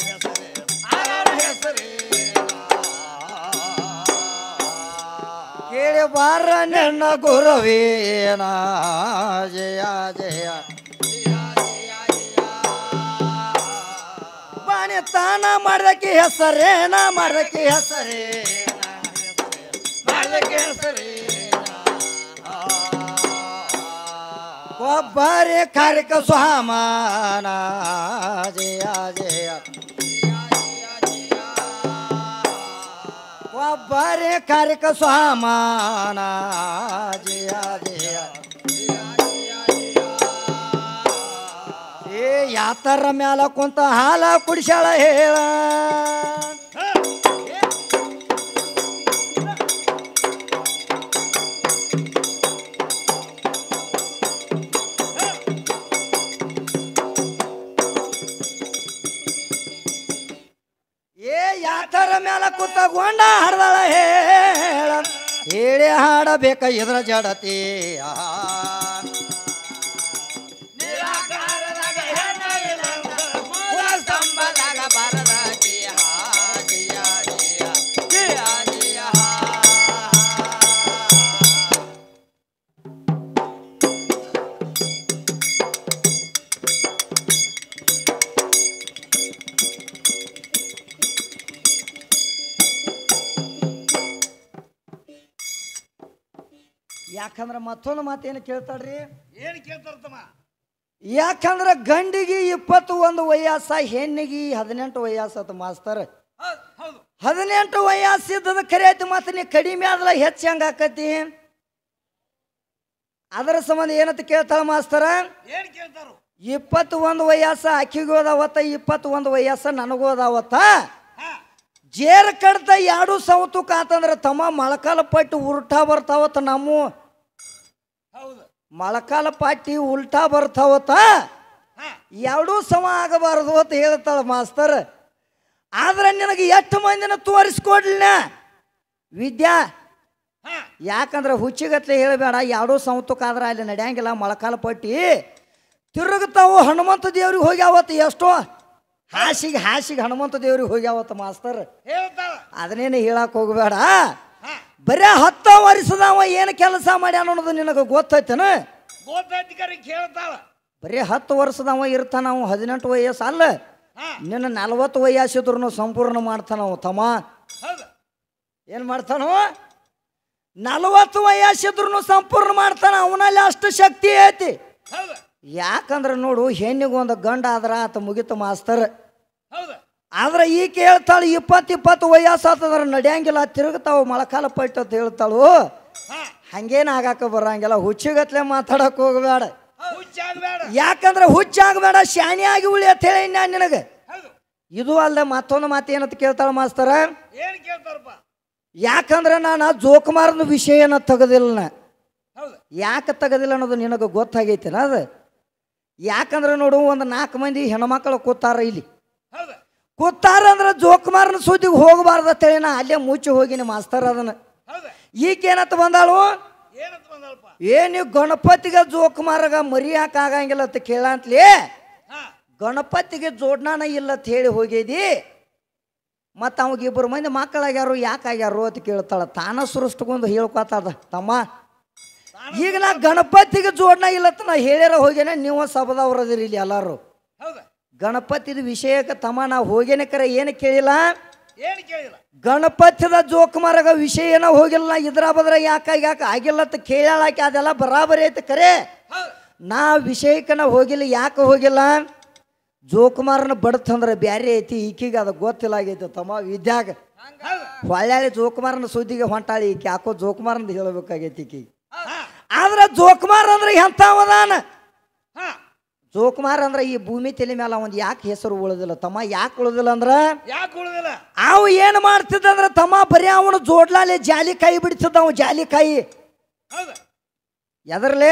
ಕೇಳಿ ಬಾರ ನಿನ್ನ ಗುರುವೇನ ಜಯ ಜಯ ಬಾಣಿತಾನ ಮಾಡಕ್ಕೆ ಹೆಸರೇನ ಮಾಡಕ್ಕೆ ಹೆಸರೇನ ಮಾಡಕ್ಕೆ ಹೆಸರೇನ ಒಬ್ಬರೇ ಕಾರ್ಯಕ ಸ್ವಾಮಾನ ಜಯ ಜಯ ಒಬ್ಬರೇ ಕಾರ್ಯಕ ಸ್ವಾಮಾನ ಜಯ ಜಯ ಏ ಯಾತರ ಮ್ಯಾಲ ಕುಂತ ಹಾಲ ಕುಡಿಸ್ಯಾಳ ಹೇಳ ಏ ಗೊಂಡ ಹಾಡ್ದಾಳ ಹೇಳ ಹೇಳಿ ಹಾಡಬೇಕ ಇದ್ರ ಜಡತಿ ಆ. ನಿರಾಕಾರದಾಗ ಹೆಣ್ಣ ಇಲ್ಲ ಅಂದ್ರ ಮೂಲ ಸ್ತಂಭದಾಗ ಬರದ ಜಿಯ ಜಿಯ ಜಿಯ ಜಿಯ ಜಿಯ ಯಾಕಂದ್ರೆ ಮತ್ತೊಂದು ಮಾತೇನು ಕೇಳ್ತಾಳ್ರಿ ಏನ್ ಕೇಳ್ತಾರ ತಮ್ಮ ಯಾಕಂದ್ರೆ ಗಂಡಿಗೆ ಇಪ್ಪತ್ತು ಒಂದು ವಯಸ್ಸ ಹೆಣ್ಣಿಗೆ ಹದಿನೆಂಟು ವಯಸ್ಸತ್ತು ಮಾಸ್ತರ್ ಹೌದ್ ಹೌದು ಹದಿನೆಂಟು ವಯಸ್ಸಿದ್ದದ ಖರೆ ಐತಿ ಮತ್ತೆ ನೀ ಕಡಿಮೆ ಆದ್ಲ ಹೆಚ್ಚು ಹೆಂಗ ಆಕತಿ ಅದರ ಸಂಬಂಧ ಏನಂತ ಕೇಳ್ತಾಳ ಮಾಸ್ತರ ಏನ್ ಕೇಳ್ತಾರು ಇಪ್ಪತ್ತು ಒಂದು ವಯಸ್ಸ ಅಕ್ಕಿಗೂ ಅದಾವತ್ತ ಇಪ್ಪತ್ತು ಒಂದು ವಯಸ್ಸ ನನಗೂ ಅದಾವತ್ತ ಹಾ ಜೇರ್ ಕಡ್ದ ಎರಡು ಸವತು ಕಾತಂದ್ರ ತಮ್ಮ ಮೊಳಕಾಲ ಪಟ್ಟಿ ಉಲ್ಟಾ ಬರ್ತಾವತ್ತ ನಮ್ಮ ಹೌದು ಮೊಳಕಾಲ ಪಟ್ಟಿ ಉಲ್ಟಾ ಬರ್ತಾವತ್ತ ಹಾ ಎರಡೂ ಸಮ ಆಗಬಾರದು ಅಂತ ಹೇಳ್ತಾಳ ಮಾಸ್ತರ್ ಆದ್ರೆ ನಿನಗೆ ಎಷ್ಟು ಮಂದಿನ ತೋರಿಸ್ಕೊಡ್ಲಿನ ವಿದ್ಯಾ ಹಾ ಯಾಕಂದ್ರೆ ಹುಚ್ಚಿಗತ್ಲೆ ಹೇಳಬೇಡ ಎರಡೂ ಸಂತುಕಾದ್ರೆ ಅಲ್ಲಿ ನಡೆಯಂಗಿಲ್ಲ ಮೊಳಕಾಲ ಪಟ್ಟಿ ತಿರುಗ್ತಾವು ಹನುಮಂತ ದೇವ್ರಿಗೆ ಹೋಗ್ಯಾವತ್ತು ಎಷ್ಟೋ ಹಾಸಿಗೆ ಹಾಸಿಗೆ ಹನುಮಂತ ದೇವ್ರಿಗೆ ಹೋಗ್ಯಾವತ್ತು ಮಾಸ್ತರ್ ಹೇಳ್ತಾಳ ಅದನ್ನೇನು ಹೇಳಕ್ ಹೋಗಬೇಡ ಹಾ ಬರೇ ಹತ್ತು ವರ್ಷದವ ಏನು ಕೆಲಸ ಮಾಡ್ಯಾನ ಅನ್ನೋದು ನಿನಗೆ ಗೊತ್ತೈತೇನ ಗೋತಾಧಿಕಾರಿ ಕೇಳ್ತಾಳ ಬರೀ ಹತ್ತು ವರ್ಷದವ ಇರ್ತಾನ ಅವ ಹದಿನೆಂಟು ವಯಸ್ಸು ಅಲ್ಲ ಹಾ ನಿನ್ನ ನಲವತ್ತು ವಯಸ್ಸಿದ್ರು ಸಂಪೂರ್ಣ ಮಾಡ್ತಾನ ಅವ ತಮ್ಮ ಹೌದು ಏನು ಮಾಡ್ತಾನೋ ನಲವತ್ತು ವಯಸ್ಸಿದ್ರು ಸಂಪೂರ್ಣ ಮಾಡ್ತಾನ ಅವನಲ್ಲಿ ಅಷ್ಟು ಶಕ್ತಿ ಐತಿ ಹೌದು ಯಾಕಂದ್ರೆ ನೋಡು ಹೆಣ್ಣಿಗೊಂದು ಗಂಡ ಆದ್ರ ಆತ ಮುಗಿತು ಮಾಸ್ತರ್ ಹೌದು ಆದ್ರೆ ಈ ಕೇಳ್ತಾಳು ಇಪ್ಪತ್ತು ಇಪ್ಪತ್ತು ವಯಸ್ಸು ಆತಂದ್ರೆ ನಡೆಯಂಗಿಲ್ಲ ತಿರುಗ್ತಾವು ಮೊಳಕಾಲ ಪಟ್ಟು ಅಂತ ಹೇಳ್ತಾಳು ಹಾ ಹಂಗೇನು ಆಗಾಕ ಬರಂಗಿಲ್ಲ ಹುಚ್ಚಿಗತ್ಲೆ ಮಾತಾಡಕ್ ಹೋಗಬೇಡ ಹುಚ್ಚಾಗ್ಬೇಡ ಯಾಕಂದ್ರೆ ಹುಚ್ಚಾಗಬೇಡ ಶಾಣಿ ಆಗಿ ಉಳಿ ಅಂತ ಹೇಳಿ ನಾನು ನಿನಗೆ ಹೌದು ಇದು ಅಲ್ಲದೆ ಮತ್ತೊಂದು ಮಾತು ಏನಂತ ಕೇಳ್ತಾಳ ಮಾಸ್ತರ ಏನ್ ಕೇಳ್ತಾರಪ್ಪ ಯಾಕಂದ್ರೆ ನಾನು ಜೋಕುಮಾರನ ವಿಷಯನ ತೆಗೆದಿಲ್ಲ ನಾ. ಹೌದು ಯಾಕೆ ತೆಗೆದಿಲ್ಲ ಅನ್ನೋದು ನಿನಗೆ ಗೊತ್ತಾಗೈತಿನ ಅದು ಯಾಕಂದ್ರೆ ನೋಡು ಒಂದು ನಾಲ್ಕು ಮಂದಿ ಹೆಣ್ಮಕ್ಳು ಕೂತಾರ ಇಲ್ಲಿ ಹೌದು ಕೂತಾರ ಅಂದ್ರೆ ಜೋಕುಮಾರನ ಸುದ್ದಿಗೆ ಹೋಗಬಾರ್ದು ಅಂತೇಳಿ ನಾ ಅಲ್ಲೇ ಮುಚ್ಚಿ ಹೋಗಿನಿ ಮಾಸ್ತರ್ ಅದನ್ನ ಹೌದು ಈಗೇನತ್ತ ಬಂದಾಳು ಏನಂತ ಬಂದಲ್ಪ ಏ ನೀವು ಗಣಪತಿಗೆ ಜೋಕುಮಾರಗ ಮರಿ ಆಗಂಗಿಲ್ಲ ಅಂತ ಕೇಳಂತ್ಲಿ ಹಾ ಗಣಪತಿಗೆ ಜೋಡ್ನಾನ ಇಲ್ಲ ಅಂತ ಹೇಳಿ ಹೋಗಿದಿ ಮತ್ತು ಅವಾಗ ಇಬ್ಬರು ಮಂದಿ ಮಕ್ಕಳಾಗ್ಯಾರು ಯಾಕಾಗ್ಯಾರು ಅಂತ ಕೇಳ್ತಾಳ ತಾನ ಸೃಷ್ಟಿಗೊಂದು ಹೇಳ್ಕೊತದ ತಮ್ಮ ಈಗ ನಾ ಗಣಪತಿಗೆ ಜೋಡ್ನ ಇಲ್ಲ ಅಂತ ನಾ ಹೇಳ್ಯಾರ ಹೋಗ್ಯಾನೆ ನೀವು ಸಬದವ್ರದಿರಿ ಇಲ್ಲಿ ಎಲ್ಲಾರು ಹೌದು ಗಣಪತಿದ ವಿಷಯಕ್ಕೆ ತಮ್ಮ ನಾವು ಹೋಗೇನೆ ಕರೆ ಏನು ಕೇಳಿಲ್ಲ ಏನ್ ಕೇಳಿಲ್ಲ ಗಣಪತಿದ ಜೋಕುಮಾರಗ ವಿಷಯ ಏನೋ ಹೋಗಿಲ್ಲ ಇದ್ರ ಬದ್ರ ಯಾಕ ಯಾಕೆ ಆಗಿಲ್ಲ ಅಂತ ಕೇಳಾಕಿ ಅದೆಲ್ಲ ಬರಾಬರಿ ಐತೆ ಕರೆ ಹೌದು ನಾ ವಿಷಯಕ್ಕೆ ನಾ ಹೋಗಿಲ್ಲ ಯಾಕೆ ಹೋಗಿಲ್ಲ ಜೋಕುಮಾರನ ಬಡತಂದ್ರೆ ಬ್ಯಾರೆ ಐತಿ ಈಕಿಗೆ ಅದು ಗೊತ್ತಿಲ್ಲ ಆಗೈತೆ ತಮ್ಮ ವಿದ್ಯಾಗ ಹೌದು ಹೊಳ್ಯಾಳಿ ಜೋಕುಮಾರನ ಸುದ್ದಿಗೆ ಹೊಂಟಾಳಿ ಈಕೆ ಯಾಕೋ ಜೋಕುಮಾರನ ಹೇಳಬೇಕಾಗೈತಿ ಈಕಿ ಹಾ ಆದ್ರೆ ಜೋಕುಮಾರ್ ಅಂದ್ರೆ ಎಂಥವದಾನ ಹಾ ಜೋಕುಮಾರ್ ಅಂದ್ರೆ ಈ ಭೂಮಿ ತಲೆ ಮೇಲೆ ಒಂದು ಯಾಕೆ ಹೆಸರು ಉಳಿದಿಲ್ಲ ತಮ್ಮ ಯಾಕೆ ಉಳಿದಿಲ್ಲ ಅಂದ್ರ ಯಾಕೆ ಉಳಿದಿಲ್ಲ ಅವ ಏನು ಮಾಡ್ತಿದ್ದ ಅಂದ್ರೆ ತಮ್ಮ ಬರೀ ಅವನು ಜೋಡ್ಲಾಲೆ ಜಾಲಿ ಕಾಯಿ ಬಿಡ್ತಿದ್ದ ಅವ ಜಾಲಿ ಕಾಯಿ ಹೌದು ಎದರ್ಲೆ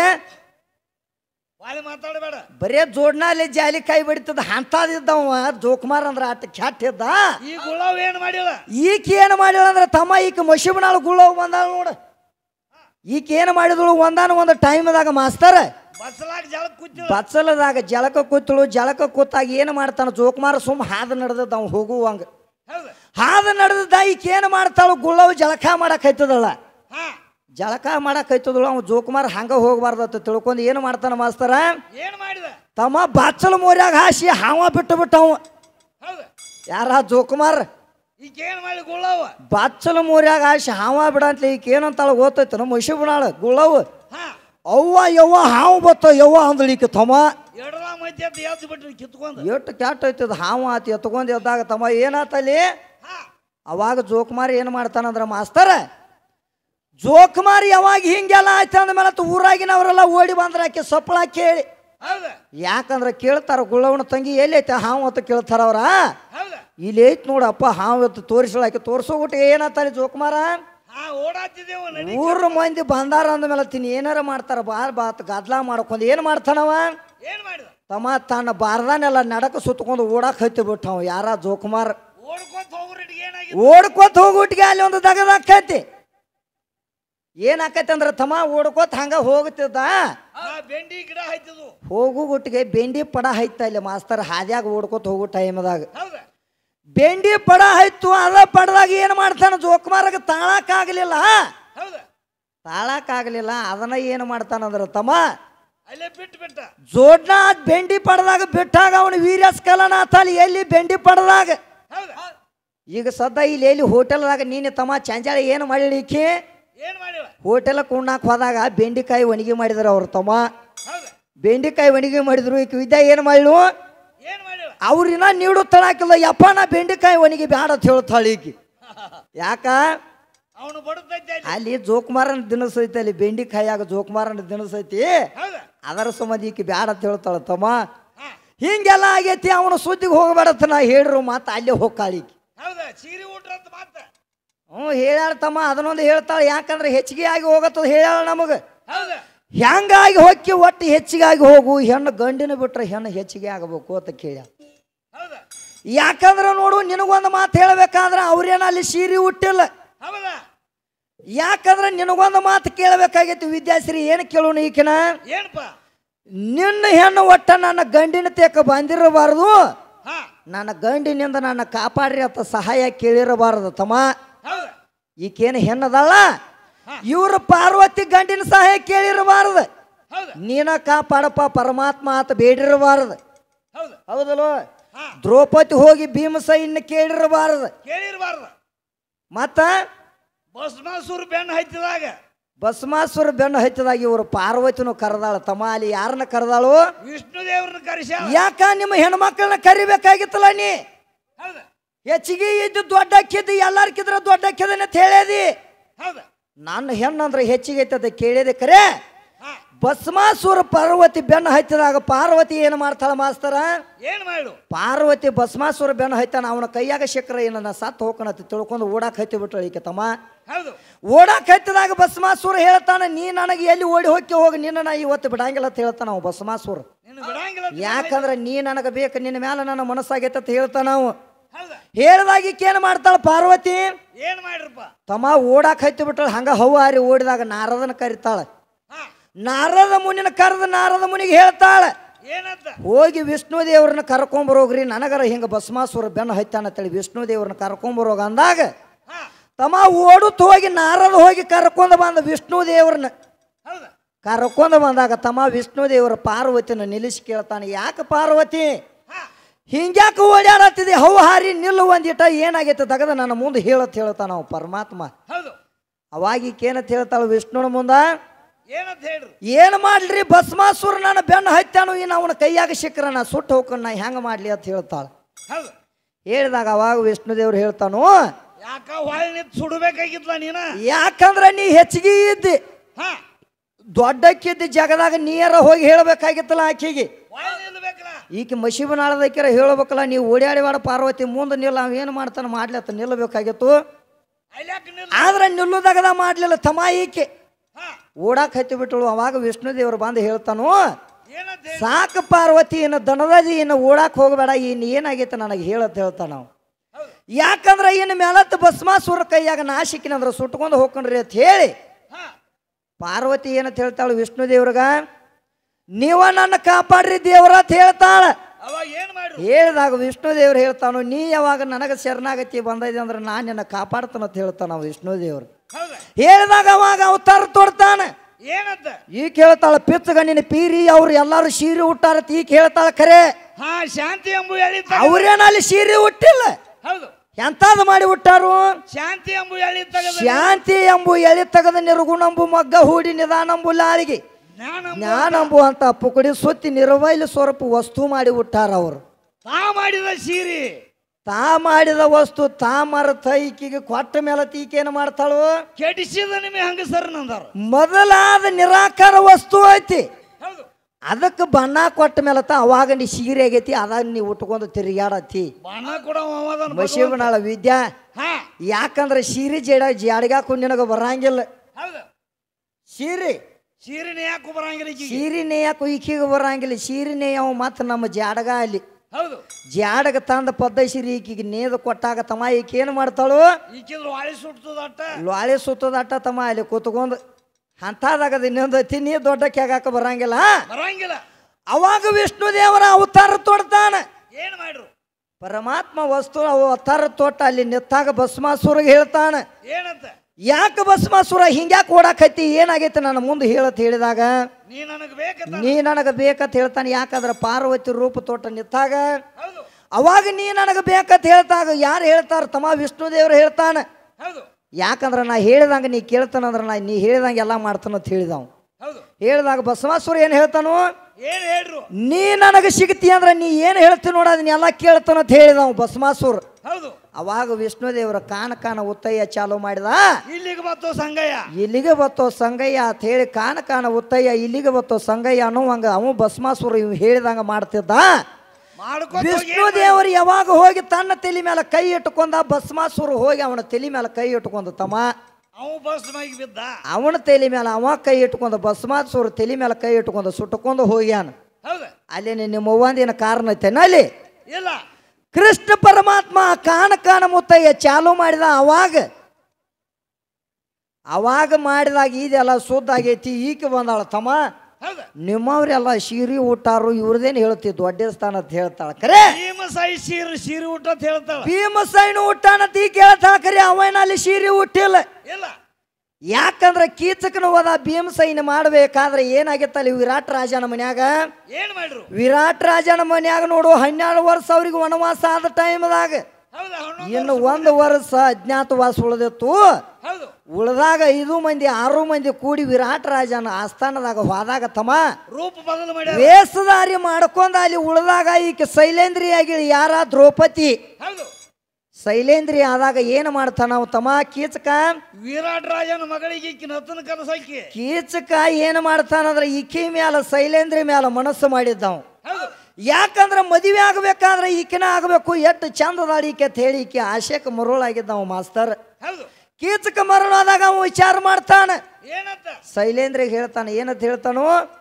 ವಾಲಿ ಮಾತಾಡಬೇಡ ಬರೇ ಜೋಡ್ನಾಲೆ ಜಾಲಿ ಕಾಯಿ ಬಿಡ್ತಿದ್ದ ಅಂತದಿದ್ದ ಅವ ಜೋಕುಮಾರ್ ಅಂದ್ರೆ ಆಟ ಕೆಟ್ಟ ಇದ್ದ ಈ ಗುಲಾವ್ ಏನ್ ಮಾಡಿಲ್ಲ ಈಕೆ ಏನು ಮಾಡಿಲ್ಲ ಅಂದ್ರೆ ತಮ್ಮ ಈಕೆ ಮಶಿಬನಾಳು ಗುಳ್ಳವ್ ಬಂದಾಳ ನೋಡು ಈಕೆ ಏನು ಮಾಡಿದಳು ಒಂದಾನ ಒಂದು ಟೈಮ್ದಾಗ ಮಾಸ್ತರ್ ಬಸ್ಲಾಗ ಜಳಕ್ ಕೂತಿಲ್ಲ ಬಚ್ಚಲದಾಗ ಜಳಕ ಕೂತಳು ಜಳಕ ಕೂತಾಗ ಏನು ಮಾಡ್ತಾನ ಜೋಕುಮಾರ ಸುಮ್ಮ ಹಾದು ನಡೆದದ ಅವ್ ಹೋಗುವಂಗ ಹೌದು ಹಾದು ನಡೆದದ ಈಕೆ ಏನು ಮಾಡ್ತಾಳು ಗುಳ್ಳವ್ ಜಳಕ ಮಾಡಕ್ ಹೈತದಳ ಹಾ ಜಳಕ ಮಾಡಕ್ ಹೈತದಳು ಅವ್ ಜೋಕುಮಾರ್ ಹಂಗ ಹೋಗ್ಬಾರ್ದು ಅಂತ ತಿಳ್ಕೊಂಡು ಏನು ಮಾಡ್ತಾನ ಮಾಸ್ತರ ಏನ್ ಮಾಡಿದ ತಮ್ಮ ಬಚ್ಚಲ ಮೋರ್ಯಾಗ ಹಾಸಿ ಹಾವ ಬಿಟ್ಟು ಬಿಟ್ಟವ ಹೌದು ಯಾರ ಜೋಕುಮಾರ್ ಈಗ ಏನ್ ಮಾಡಿ ಗುಲಾವ ಬಚ್ಚಲ ಮೋರ್ಯಾಗ ಹಾಸಿ ಹಾವ ಬಿಡಂತ್ಲಿ ಈಕೆ ಏನಂತಾಳ ಗೊತ್ತೈತೆ ನಮ್ಮ ಮಸಿ ಬಿಡಾಳ ಗುಳ್ಳವ್ ಹಾ ಅವ್ವ ಯವ್ವ ಹಾವು ಬತ್ತ ಯವ್ವ ಅಂದಳು ಈಕೆ ತಮ್ಮ ಎಡಲ ಮಧ್ಯೆ ಅಂತ ಎದ್ದು ಬಿಟ್ರಿ ಕಿತ್ಕೊಂಡು ಎಷ್ಟು ಕೆಟ್ಟ ಐತದ ಹಾವು ಆತಿ ಎತ್ಕೊಂಡು ಎದ್ದಾಗ ತಮ್ಮ ಏನಾತಲ್ಲಿ ಹಾ ಅವಾಗ ಜೋಕುಮಾರ್ ಏನು ಮಾಡ್ತಾನಂದ್ರ ಮಾಸ್ತರ ಜೋಕುಮಾರ್ ಯಾವಾಗ ಹಿಂಗೆಲ್ಲ ಆಯ್ತು ಅಂದ್ಮೇಲೆ ಆತ ಊರಾಗಿನವರೆಲ್ಲ ಓಡಿ ಬಂದ್ರ ಆಕೆ ಸಪ್ಪಳ ಕೇಳಿ ಹೌದು ಯಾಕಂದ್ರೆ ಕೇಳ್ತಾರ ಗುಳ್ಳವನ ತಂಗಿ ಎಲ್ಲಿ ಐತೆ ಹಾವು ಅಂತ ಕೇಳ್ತಾರ ಅವ್ರ ಹೌದು ಇಲ್ಲಿ ಐತ್ ನೋಡಪ್ಪ ಹಾವು ಅಂತ ತೋರಿಸಲಾಕೆ ತೋರ್ಸೋಬಿಟ್ಟು ಏನಾತಾನೆ ಜೋಕುಮಾರ ಹಾ ಓಡಾತಿದ್ದೇವ ನಡಿ ಊರು ಮಂದಿ ಬಂದಾರ ಅಂದ್ಮೇಲೆ ತಿನ್ ಏನಾರ ಮಾಡ್ತಾರ ಬಾರ್ ಬಾತ್ ಗದ್ಲಾ ಮಾಡ್ಕೊಂಡು ಏನು ಮಾಡ್ತಾನವ ಏನ್ ಮಾಡಿದ ತಮ್ಮ ತನ್ನ ಬಾರ್ದಾನೆಲ್ಲ ನಡಕ ಸುತ್ಕೊಂಡು ಓಡಾಕ್ ಹತ್ತಿ ಬಿಟ್ಟವ ಯಾರ ಜೋಕುಮಾರ್ ಓಡ್ಕೊಂತ ಹೋಗ್ರಿ ಏನಾಗಿದೆ ಓಡ್ಕೋತ ಹೋಗುಟ್ಟಿಗೆ ಅಲ್ಲಿ ಒಂದು ದಗದ ಆಕೈತಿ ಏನ್ ಆಕೈತಿ ಅಂದ್ರ ತಮ್ಮ ಓಡ್ಕೋತ ಹಂಗ ಹೋಗ್ತಿದ್ದ ಆ ಬೆಂಡಿ ಗಿಡ ಹೈತದು ಹೋಗು ಗುಟ್ಟಿಗೆ ಬೆಂಡಿ ಪಡ ಹೈತ ಇಲ್ಲಿ ಮಾಸ್ತರ್ ಹಾದ್ಯಾಗ ಓಡ್ಕೋತ ಹೋಗೋ ಟೈಮ್ದಾಗ ಹೌದಾ ಬೆಂಡಿ ಪಡ ಹೈತು ಅದ ಪಡದಾಗ ಏನ್ ಮಾಡ್ತಾನ ಜೋಕುಮಾರಗ ತಾಳಕ್ಕಾಗಲಿಲ್ಲ ಹೌದಾ ತಾಳಕ್ಕಾಗಲಿಲ್ಲ ಅದನ್ನ ಏನು ಮಾಡ್ತಾನಂದ್ರ ತಮ್ಮ ಅಲ್ಲೇ ಬಿಟ್ಟು ಬಿಟ್ಟ ಜೋಡ್ನ ಅದ್ ಬೆಂಡಿ ಪಡದಾಗ ಬಿಟ್ಟಾಗ ಅವನು ವೀರ್ಯಸ್ಕಲನಾಥ ಅಲ್ಲಿ ಎಲ್ಲಿ ಬೆಂಡಿ ಪಡದಾಗ ಹೌದಾ ಈಗ ಸದ್ದ ಇಲ್ಲಿ ಎಲ್ಲಿ ಹೋಟೆಲ್ದಾಗ ನೀನು ತಮ್ಮ ಚಂಜಾಳಿ ಏನು ಮಾಡಿಳಿಕಿ ಏನ್ ಮಾಡಿವ ಹೋಟೆಲ್ ಕುಣ್ಣಾಕ್ ಹೋದಾಗ ಬೆಂಡಿಕಾಯಿ ಒಣಗಿ ಮಾಡಿದ್ರು ಅವ್ರ ತಮ್ಮ ಹೌದಾ ಬೆಂಡಿಕಾಯಿ ಒಣಗಿ ಮಾಡಿದ್ರು ಈಗ ವಿದ್ಯಾ ಏನು ಮಾಡಿಳು ಏನ್ ಮಾಡಿವ ಅವ್ರಿನ ನೀಡು ತಳಕಿಲ್ಲ ಯಪ್ಪ ನಾ ಬೆಂಡಿಕಾಯಿ ಒಣಗಿ ಬ್ಯಾಡ ಅಂತ ಹೇಳ್ತಾಳೆ ಈಕಿ ಯಾಕ ಅವನು ಬಡತೈತೆ ಅಲ್ಲಿ ಅಲ್ಲಿ ಜೋಕುಮಾರನ ದಿನಸೈತಿ ಅಲ್ಲಿ ಬೆಂಡಿಕಾಯಾಗ ಜೋಕುಮಾರನ ದಿನಸೈತಿ ಹೌದಾ ಅದರ ಸಂಬಂಧ ಈಕಿ ಬ್ಯಾಡ ಅಂತ ಹೇಳ್ತಾಳ ತಮ್ಮ ಹಾ ಹಿಂಗೆಲ್ಲ ಆಗೈತಿ ಅವನು ಸುದ್ದಿಗೆ ಹೋಗಬೇಡತ್ತ ನಾ ಹೇಳಿರು ಮಾತು ಅಲ್ಲೇ ಹೋಗ್ಕಾಳಿ ಈಕಿ ಹೌದಾ ಸೀರೆ ಉಟ್ರ ಅಂತ ಮಾತ ಹ್ಞೂ ಹೇಳ್ಯಾಳ ತಮ್ಮ ಅದನ್ನೊಂದು ಹೇಳ್ತಾಳೆ ಯಾಕಂದ್ರೆ ಹೆಚ್ಚಿಗೆ ಆಗಿ ಹೋಗತ್ತದ ಹೇಳ್ಯಾಳ ನಮಗೆ ಹೌದಾ ಹೆಂಗಾಗಿ ಹೊಕ್ಕಿ ಒಟ್ಟು ಹೆಚ್ಚಿಗೆ ಆಗಿ ಹೋಗು ಹೆಣ್ಣು ಗಂಡಿನ ಬಿಟ್ರೆ ಹೆಣ್ಣು ಹೆಚ್ಚಿಗೆ ಆಗಬೇಕು ಅಂತ ಕೇಳ್ಯ ಹೌದಾ ಯಾಕಂದ್ರೆ ನೋಡು ನಿನಗೊಂದು ಮಾತು ಹೇಳ್ಬೇಕಾದ್ರೆ ಅವ್ರೇನ ಅಲ್ಲಿ ಸೀರೆ ಹುಟ್ಟಿಲ್ಲ ಹೌದಾ ಯಾಕಂದ್ರೆ ನಿನಗೊಂದು ಮಾತು ಕೇಳಬೇಕಾಗೈತಿ ವಿದ್ಯಾಶ್ರೀ ಏನು ಕೇಳೋಣ ಈಕಿನ ಏನಪ್ಪ ನಿನ್ನ ಹೆಣ್ಣು ಒಟ್ಟ ನನ್ನ ಗಂಡಿನ ತೇಕ ಬಂದಿರಬಾರ್ದು ಹಾ ನನ್ನ ಗಂಡಿನಿಂದ ನನ್ನ ಕಾಪಾಡ್ರಿ ಅಂತ ಸಹಾಯ ಕೇಳಿರಬಾರದು ತಮ್ಮ ಹೌದಾ ಈಕೇನು ಹೆಣ್ಣದಲ್ಲ ಇವ್ರ ಪಾರ್ವತಿ ಗಂಡಿನ ಸಹಾಯ ಕೇಳಿರಬಾರದು ಹೌದಾ ನೀನ ಕಾಪಾಡಪ್ಪ ಪರಮಾತ್ಮ ಆತ ಬೇಡಿರಬಾರದು ಹೌದಾ ಹೌದಲ್ವ ಹಾ ದ್ರೌಪದಿ ಹೋಗಿ ಭೀಮಸೈನ್ಯ ಕೇಳಿರಬಾರದು ಕೇಳಿರ್ಬಾರ್ದ ಮತ್ತ ಭಸ್ಮಾಸುರ್ ಬೆನ್ನ ಹತ್ತಿದಾಗ ಭಸ್ಮಾಸುರ ಬೆನ್ನು ಹತ್ತಿದಾಗ ಇವರು ಪಾರ್ವತಿನೂ ಕರೆದಾಳ ತಮ್ಮ ಅಲ್ಲಿ ಯಾರನ್ನ ಕರೆದಾಳು ವಿಷ್ಣು ದೇವ್ರನ್ನ ಕರೆಸ ಯಾಕ ನಿಮ್ಮ ಹೆಣ್ಮಕ್ಳನ್ನ ಕರಿಬೇಕಾಗಿತ್ತಲ್ಲ ನೀ ಹೌದಾ ಹೆಚ್ಚಿಗೆ ಇದ್ದು ದೊಡ್ಡ ಅಕ್ಕಿದ್ದು ಎಲ್ಲಾರ್ಕಿದ್ರ ದೊಡ್ಡ ಅಕ್ಕಿದನ ಅಂತ ಹೇಳ್ಯದಿ ಹೌದಾ ನನ್ನ ಹೆಣ್ಣಂದ್ರೆ ಹೆಚ್ಚಿಗೆ ಐತದ ಕೇಳಿದೆ ಕರೆ ಹಾ ಭಸ್ಮಾಸುರ ಪಾರ್ವತಿ ಬೆನ್ನು ಹತ್ತಿದಾಗ ಪಾರ್ವತಿ ಏನು ಮಾಡ್ತಾಳ ಮಾಸ್ತರ ಏನ್ ಮಾಡು ಪಾರ್ವತಿ ಭಸ್ಮಾಸುರ ಬೆನ್ನು ಹೈತಾನ ಅವನ ಕೈಯಾಗ ಶಿಖರ ಏನನ್ನ ಸತ್ತು ಹೋಗ್ಕಣತಿ ತಿಳ್ಕೊಂಡು ಓಡಾಕ್ ಹತ್ತಿ ಬಿಟ್ಟಳು ಈಕೆ ತಮ್ಮ ಹೌದು ಓಡಾಕ್ ಹತ್ತಿದಾಗ ಭಸ್ಮಾಸುರ ಹೇಳ್ತಾನ ನೀ ನನಗೆ ಎಲ್ಲಿ ಓಡಿ ಹೋಗಿ ಹೋಗಿ ನಿನ್ನ ನಾ ಇವತ್ತು ಬಿಡಂಗಿಲ್ಲ ಅಂತ ಹೇಳ್ತಾನ ಅವ ಭಸ್ಮಾಸುರ ನಿನ್ನ ಬಿಡಂಗಿಲ್ಲ ಅಂತ ಯಾಕಂದ್ರೆ ನೀ ನನಗೆ ಬೇಕು ನಿನ್ನ ಮೇಲೆ ನನ್ನ ಮನಸ್ಸಾಗೈತೆ ಅಂತ ಹೇಳ್ತಾನ ನಾವು ಹೌದಾ ಹೇಳ್ದಾಗ ಈಕೆ ಏನು ಮಾಡ್ತಾಳ ಪಾರ್ವತಿ ಏನ್ ಮಾಡ್ರಪ್ಪ ತಮ್ಮ ಓಡಾಕ್ ಹತ್ತಿ ಬಿಟ್ಟಳು ಹಂಗ ಹವ್ವ ಹಾರಿ ಓಡಿದಾಗ ನಾರದನ ಕರಿತಾಳ ಹಾ ನಾರದ ಮುನಿನ ಕರೆದ ನಾರದ ಮುನಿಗೆ ಹೇಳ್ತಾಳ ಏನಂತ ಹೋಗಿ ವಿಷ್ಣು ದೇವ್ರನ್ನ ಕರ್ಕೊಂಬರೋಗ್ರಿ ನನಗರ ಹಿಂಗ ಭಸ್ಮಾಸುರ ಬೆನ್ನು ಹೈತಾನ ಅಂತೇಳಿ ವಿಷ್ಣು ದೇವ್ರನ್ನ ಕರ್ಕೊಂಬರೋಗ ಅಂದಾಗ ಹಾ ತಮ್ಮ ಓಡುತ್ತ ಹೋಗಿ ನಾರದ ಹೋಗಿ ಕರ್ಕೊಂಡ್ ಬಂದ ವಿಷ್ಣು ದೇವ್ರನ್ನ ಹೌದಾ ಕರ್ಕೊಂಡ್ ಬಂದಾಗ ತಮ್ಮ ವಿಷ್ಣು ದೇವರ ಪಾರ್ವತಿನ ನಿಲ್ಲಿಸಿ ಕೇಳ್ತಾನೆ ಯಾಕೆ ಪಾರ್ವತಿ ಹಾ ಹಿಂಗ್ಯಾಕೆ ಓಡಾಡತ್ತಿದೆ ಹವು ಹಾರಿ ನಿಲ್ಲು ಒಂದಿಟ ಏನಾಗೈತೆ ತಗದ ನನ್ನ ಮುಂದೆ ಹೇಳತ್ ಹೇಳ್ತಾನ ಅವ ಪರಮಾತ್ಮ ಹೌದು ಅವಾಗ ಈಕೇನಂತ ಹೇಳ್ತಾಳ ವಿಷ್ಣುನ ಮುಂದ ಏನಂತ ಹೇಳ್ರಿ ಏನ್ ಮಾಡ್ಲಿ ಭಸ್ಮಾಸುರ ನನ್ನ ಬೆನ್ನು ಹತ್ತಾನು ಇನ್ನು ಅವನ ಕೈಯಾಗ ಸಿಕ್ಕರ ನಾ ಸುಟ್ಟು ಹೋಗ್ಕೊಂಡು ನಾ ಹೆಂಗ ಮಾಡ್ಲಿ ಅಂತ ಹೇಳ್ತಾಳ ಹೌದು ಹೇಳಿದಾಗ ಅವಾಗ ವಿಷ್ಣು ದೇವ್ರು ಹೇಳ್ತಾನು ಯಾಕ ಹೊಳ್ ನಿಂತ್ ಸುಡಬೇಕಾಗಿತ್ಲ ನೀನ ಯಾಕಂದ್ರೆ ನೀ ಹೆಚ್ಚಿಗೆ ಇದ್ದಿ ಹಾ ದೊಡ್ಡಕ್ಕಿದ್ದ ಜಗದಾಗ ನೀರ ಹೋಗಿ ಹೇಳ್ಬೇಕಾಗಿತ್ತಲ್ಲ ಆಕಿಗೆ ಹೊಳ್ ನಿಲ್ಬೇಕಲ್ಲ ಈಕೆ ಮಶಿಬನಾಳದಕ್ಕಿರ ಹೇಳ್ಬೇಕಲ್ಲ ನೀವು ಓಡಾಡಿ ಬೇಡ ಪಾರ್ವತಿ ಮುಂದೆ ನಿಲ್ಲ ಅವ ಏನು ಮಾಡ್ತಾನೆ ಮಾಡ್ಲತ್ತ ನಿಲ್ಲಬೇಕಾಗಿತ್ತು ಅಲ್ಯಾಕ ನಿಲ್ ಆದ್ರೆ ನಿಲ್ಲುದಾಗದ ಮಾಡ್ಲಿಲ್ಲ ತಮ ಈಕೆ ಹಾ ಓಡಾಕ್ ಹತ್ತಿ ಬಿಟ್ಟಳು ಅವಾಗ ವಿಷ್ಣು ದೇವರು ಬಂದು ಹೇಳ್ತಾನು ಏನಂತ ಹೇಳಿ ಸಾಕು ಪಾರ್ವತಿ ಇನ್ನು ದನದದಿ ಇನ್ನು ಓಡಾಕ್ ಹೋಗಬೇಡ ಇನ್ನು ಏನಾಗೈತೆ ನನಗೆ ಹೇಳತ್ ಹೇಳ್ತಾನ ನಾವು ಹೌದು ಯಾಕಂದ್ರೆ ಇನ್ನು ಮೇಲತ್ ಭಸ್ಮಾಸುರ ಕೈಯಾಗ ನಾಶಿಕಿನಂದ್ರೆ ಸುಟ್ಕೊಂಡು ಹೋಗ್ಕೊಂಡ್ರಿ ಅಂತ ಹೇಳಿ ಹಾ ಪಾರ್ವತಿ ಏನಂತ ಹೇಳ್ತಾಳು ವಿಷ್ಣು ದೇವ್ರಗ ನೀವ ನನ್ನ ಕಾಪಾಡ್ರಿ ದೇವ್ರ ಅಂತ ಹೇಳ್ತಾಳ ಅವಾಗ ಏನ್ ಮಾಡ್ರು ಹೇಳಿದಾಗ ವಿಷ್ಣು ದೇವ್ರು ಹೇಳ್ತಾನು ನೀ ಯಾವಾಗ ನನಗೆ ಶರಣಾಗತಿ ಬಂದೈತೆ ಅಂದ್ರೆ ನಾನು ನಿನ್ನ ಕಾಪಾಡ್ತಾನ ಅಂತ ಹೇಳ್ತಾನ ಅವ ವಿಷ್ಣು ದೇವ್ರು ಹೌದಾ ಹೇಳಿದಾಗ ಅವಾಗ ಅವತಾರ ತೊಡ್ತಾನ ಏನಂತ ಈಗ ಹೇಳ್ತಾಳ ಪಿಚ್ಚಗಣ್ಣಿನ ಪೀರಿ ಅವ್ರು ಎಲ್ಲಾರು ಸೀರೆ ಹುಟ್ಟಾರತ್ ಈಗ ಹೇಳ್ತಾಳ ಖರೆ ಹಾ ಶಾಂತಿ ಎಂಬು ಎಳಿ ಅವ್ರೇನ ಅಲ್ಲಿ ಸೀರೆ ಹುಟ್ಟಿಲ್ಲ ಹೌದು ಎಂತಾದ ಮಾಡಿ ಹುಟ್ಟಾರು ಶಾಂತಿ ಎಂಬು ಎಳಿ ತೆಗೆದ ಶಾಂತಿ ಎಂಬು ಎಳಿ ತಗದ ನಿರ್ಗುಣಂಬು ಮಗ್ಗ ಹೂಡಿ ನಿಧಾನಂಬು ಲಾಳಿಗೆ ಜ್ಞಾನ ಜ್ಞಾನಂಬು ಅಂತ ಪುಕಡಿ ಸುತ್ತಿ ನಿರ್ವೈಲು ಸ್ವರೂಪ ವಸ್ತು ಮಾಡಿ ಹುಟ್ಟಾರ ಅವರು ತಾ ಮಾಡಿದ ಸೀರಿ ತಾ ಮಾಡಿದ ವಸ್ತು ತಾ ಮರತ ಈಕಿಗೆ ಕೊಟ್ಟ ಮೇಲೆ ಈಕೇನು ಮಾಡ್ತಾಳು ಕೆಡಿಸಿದ ನಿಮಗೆ ಹಂಗ ಸರ್ ನಂದಾರ ಮೊದಲಾದ ನಿರಾಕಾರ ವಸ್ತು ಐತಿ ಹೌದು ಅದಕ್ಕೆ ಬಣ್ಣ ಕೊಟ್ಟ ಮೇಲೆ ತ ಅವಾಗ ನೀ ಸೀರೆ ಆಗೈತಿ ಅದಾಗ ನೀ ಉಟ್ಕೊಂಡು ತಿರುಗಾಡತ್ತಿ ಬಾಣ ಕೂಡ ಅವದನ್ ಮಶಿವನಾಳ ವಿದ್ಯಾ ಹಾ ಯಾಕಂದ್ರೆ ಸೀರೆ ಜಡ ಜಾಡ್ಗಾಕು ನಿನಗೆ ಬರಂಗಿಲ್ಲ ಹೌದು ಸೀರೆ ಸೀರೆನೇ ಯಾಕೆ ಬರಂಗಿಲ್ಲ ಈಕಿಗೆ ಸೀರೆ ನೇಯಕು ಈಕಿಗೆ ಬರಂಗಿಲ್ಲ ಸೀರೆ ನೇಯವ ಮತ್ತು ನಮ್ಮ ಜಾಡಗ ಅಲ್ಲಿ ಹೌದು ಜಾಡಗ ತಂದ ಪದ್ದಸಿರಿ ಈಕಿಗೆ ನೇದು ಕೊಟ್ಟಾಗ ತಮ್ಮ ಈಕೆ ಏನು ಮಾಡ್ತಾಳು ಈಕಿದ್ರು ವಾಳಿ ಸುಡ್ತದ ಅಟ್ಟ ಲಾಳೆ ಸುತ್ತದಟ್ಟ ತಮ್ಮ ಅಲ್ಲಿ ಕೂತ್ಕೊಂಡು ಅಂಥದಾಗದ ಇನ್ನೊಂದು ತಿನ್ನಿ ದೊಡ್ಡ ಕೆಗಾಕ ಬರಂಗಿಲ್ಲ ಬರಂಗಿಲ್ಲ ಅವಾಗ ವಿಷ್ಣು ದೇವರ ಅವತಾರ ತೊಡ್ತಾನ ಏನ್ ಮಾಡ್ರು ಪರಮಾತ್ಮ ವಸ್ತು ಅವತಾರ ತೊಟ್ಟ ಅಲ್ಲಿ ನಿತ್ತಾಗ ಭಸ್ಮಾಸುರಿಗೆ ಹೇಳ್ತಾನ ಏನಂತ ಯಾಕೆ ಭಸ್ಮಾಸುರ ಹಿಂಗ್ಯಾಕೆ ಓಡಾಕೈತಿ ಏನಾಗೈತಿ ನನ್ನ ಮುಂದೆ ಹೇಳತ್ ಹೇಳಿದಾಗ ನೀ ನನಗ್ ಬೇಕಂತ ನೀ ನನಗೆ ಬೇಕಂತ ಹೇಳ್ತಾನೆ ಯಾಕಂದ್ರೆ ಪಾರ್ವತಿ ರೂಪ ತೋಟ ನಿತ್ತಾಗ ಹೌದು ಅವಾಗ ನೀ ನನಗೆ ಬೇಕಂತ ಹೇಳ್ತಾಗ ಯಾರು ಹೇಳ್ತಾರ ತಮ್ಮ ವಿಷ್ಣು ದೇವ್ರು ಹೇಳ್ತಾನ ಹೌದು ಯಾಕಂದ್ರೆ ನಾ ಹೇಳಿದಂಗ ನೀ ಕೇಳ್ತಾನಂದ್ರೆ ನಾ ನೀ ಹೇಳಿದಂಗೆ ಎಲ್ಲ ಮಾಡ್ತಾನಂತ ಹೇಳಿದವ ಹೌದು ಹೇಳಿದಾಗ ಬಸವಾಸುರ ಏನು ಹೇಳ್ತಾನು ಏನ್ ಹೇಳ್ರು ನೀ ನನಗೆ ಸಿಗ್ತಿ ಅಂದ್ರೆ ನೀ ಏನು ಹೇಳ್ತಿ ನೋಡ ಅದನ್ನೆಲ್ಲ ಕೇಳ್ತಾನಂತ ಹೇಳಿದವ ಭಸ್ಮಾಸುರ ಹೌದು ಅವಾಗ ವಿಷ್ಣು ದೇವರ ಕಾನ ಕಾನ ಉತ್ತಯ್ಯ ಚಾಲು ಮಾಡಿದ ಇಲ್ಲಿಗೆ ಬತ್ತು ಸಂಗಯ್ಯ ಇಲ್ಲಿಗೆ ಬತ್ತೋ ಸಂಗಯ್ಯ ಅಂತ ಹೇಳಿ ಕಾನ ಕಾನ ಉತ್ತಯ್ಯ ಇಲ್ಲಿಗೆ ಬತ್ತೋ ಸಂಗಯ್ಯ ಅನ್ನುವಂಗ ಅವ ಭಸ್ಮಾಸುರ ಇವ್ ಹೇಳಿದಂಗ ಮಾಡ್ತಿದ್ದ ಮಾಡ್ಕೊತ ಹೋಗಿ ವಿಷ್ಣು ದೇವರು ಯಾವಾಗ ಹೋಗಿ ತನ್ನ ತಲೆ ಮೇಲೆ ಕೈ ಇಟ್ಟುಕೊಂಡ ಭಸ್ಮಾಸುರ ಹೋಗಿ ಅವನ ತಲೆ ಮೇಲೆ ಕೈ ಇಟ್ಟುಕೊಂಡ ತಮ್ಮ ಅವ ಬಸ್ ಮೈಗೆ ಬಿದ್ದ ಅವನ ತಲೆ ಮೇಲೆ ಅವ ಕೈ ಇಟ್ಕೊಂಡ ಭಸ್ಮಾಸುರ ತಲೆ ಮೇಲೆ ಕೈ ಇಟ್ಕೊಂಡ ಸುಟ್ಟುಕೊಂಡು ಹೋಗ್ಯಾನ ಹೌದ ಅಲ್ಲಿ ನಿಮ್ಮ ಅವ್ವಂದಿನ ಕಾರಣ ಐತೇನ ಅಲ್ಲಿ ಇಲ್ಲ ಕೃಷ್ಣ ಪರಮಾತ್ಮ ಕಾನ ಕಾನ ಮುತ್ತಯ್ಯ ಚಾಲು ಮಾಡಿದ ಅವಾಗ ಅವಾಗ ಮಾಡಿದಾಗ ಇದೆಲ್ಲ ಶುದ್ಧ ಆಗೈತಿ ಈಕೆ ಬಂದಾಳ ತಮ್ಮ ಹೌದ ನಿಮ್ಮವ್ರೆಲ್ಲ ಶೀರಿ ಊಟಾರು ಇವ್ರದೇನು ಹೇಳ್ತಿ ದೊಡ್ಡ ಸ್ಥಾನ ಅಂತ ಹೇಳ್ತಾಳ ಕರೆ ಭೀಮ ಸಾಯಿ ಸೀರೆ ಸೀರೆ ಊಟ ಅಂತ ಹೇಳ್ತಾಳ ಭೀಮಸೈನು ಊಟಾನಂತ ಈ ಕೇಳ್ತಾಳ ಕರೆ ಅವನ ಅಲ್ಲಿ ಶೀರಿ ಹುಟ್ಟಿಲ್ಲ ಇಲ್ಲ ಯಾಕಂದ್ರೆ ಕೀಚಕನ ಹೋದ ಭೀಮಸೈನ ಮಾಡಬೇಕಾದ್ರೆ ಏನಾಗಿತ್ತು ಅಲ್ಲಿ ವಿರಾಟ್ ರಾಜನ ಮನ್ಯಾಗ ಏನ್ ಮಾಡ್ರು ವಿರಾಟ್ ರಾಜನ ಮನ್ಯಾಗ ನೋಡು ಹನ್ನೆರಡು ವರ್ಷ ಅವ್ರಿಗೆ ವನವಾಸ ಆದ ಟೈಮ್ದಾಗ ಹೌದ ಹನ್ನೊಂದು ಇನ್ನು ಒಂದು ವರ್ಷ ಅಜ್ಞಾತವಾಸ ಉಳಿದಿತ್ತು ಹೌದು ಉಳ್ದಾಗ ಐದು ಮಂದಿ ಆರು ಮಂದಿ ಕೂಡಿ ವಿರಾಟ್ ರಾಜನ ಆಸ್ಥಾನದಾಗ ಹೋದಾಗ ತಮ್ಮ ರೂಪ ಬದಲು ಮಾಡ್ಯಾರ ವೇಷಧಾರಿ ಮಾಡ್ಕೊಂಡ ಅಲ್ಲಿ ಉಳ್ದಾಗ ಈಕೆ ಶೈಲೇಂದ್ರಿ ಆಗಿ ಯಾರ ದ್ರೌಪದಿ ಹೌದು ಶೈಲೇಂದ್ರಿ ಆದಾಗ ಏನು ಮಾಡ್ತಾನ ಅವ ತಮ್ಮ ಕೀಚಕ ವಿರಾಟ್ ರಾಜನ ಮಗಳಿಗೆ ಈಕಿನ ಹತ್ತನ ಕನಸಾಕಿ ಕೀಚಕ ಏನು ಮಾಡ್ತಾನಂದ್ರೆ ಈಕಿ ಮ್ಯಾಲ ಶೈಲೇಂದ್ರಿ ಮ್ಯಾಲ ಮನಸ್ಸು ಮಾಡಿದ್ದವ ಹೌದು ಯಾಕಂದ್ರೆ ಮದುವೆ ಆಗಬೇಕಾದ್ರೆ ಈಕಿನ ಆಗಬೇಕು ಎಷ್ಟು ಚಂದದಾಡಿ ಈಕೆ ಅಂತ ಹೇಳಿ ಈಕೆ ಆಶೆಕ್ ಮರುಳಾಗಿದ್ದವ ಮಾಸ್ತರ್ ಹೌದು ಕೀಚಕ ಮರಣಾದಾಗ ಅವ ವಿಚಾರ ಮಾಡ್ತಾನೆ ಏನಂತ ಶೈಲೇಂದ್ರಿಗೆ ಹೇಳ್ತಾನೆ ಏನಂತ ಹೇಳ್ತಾನು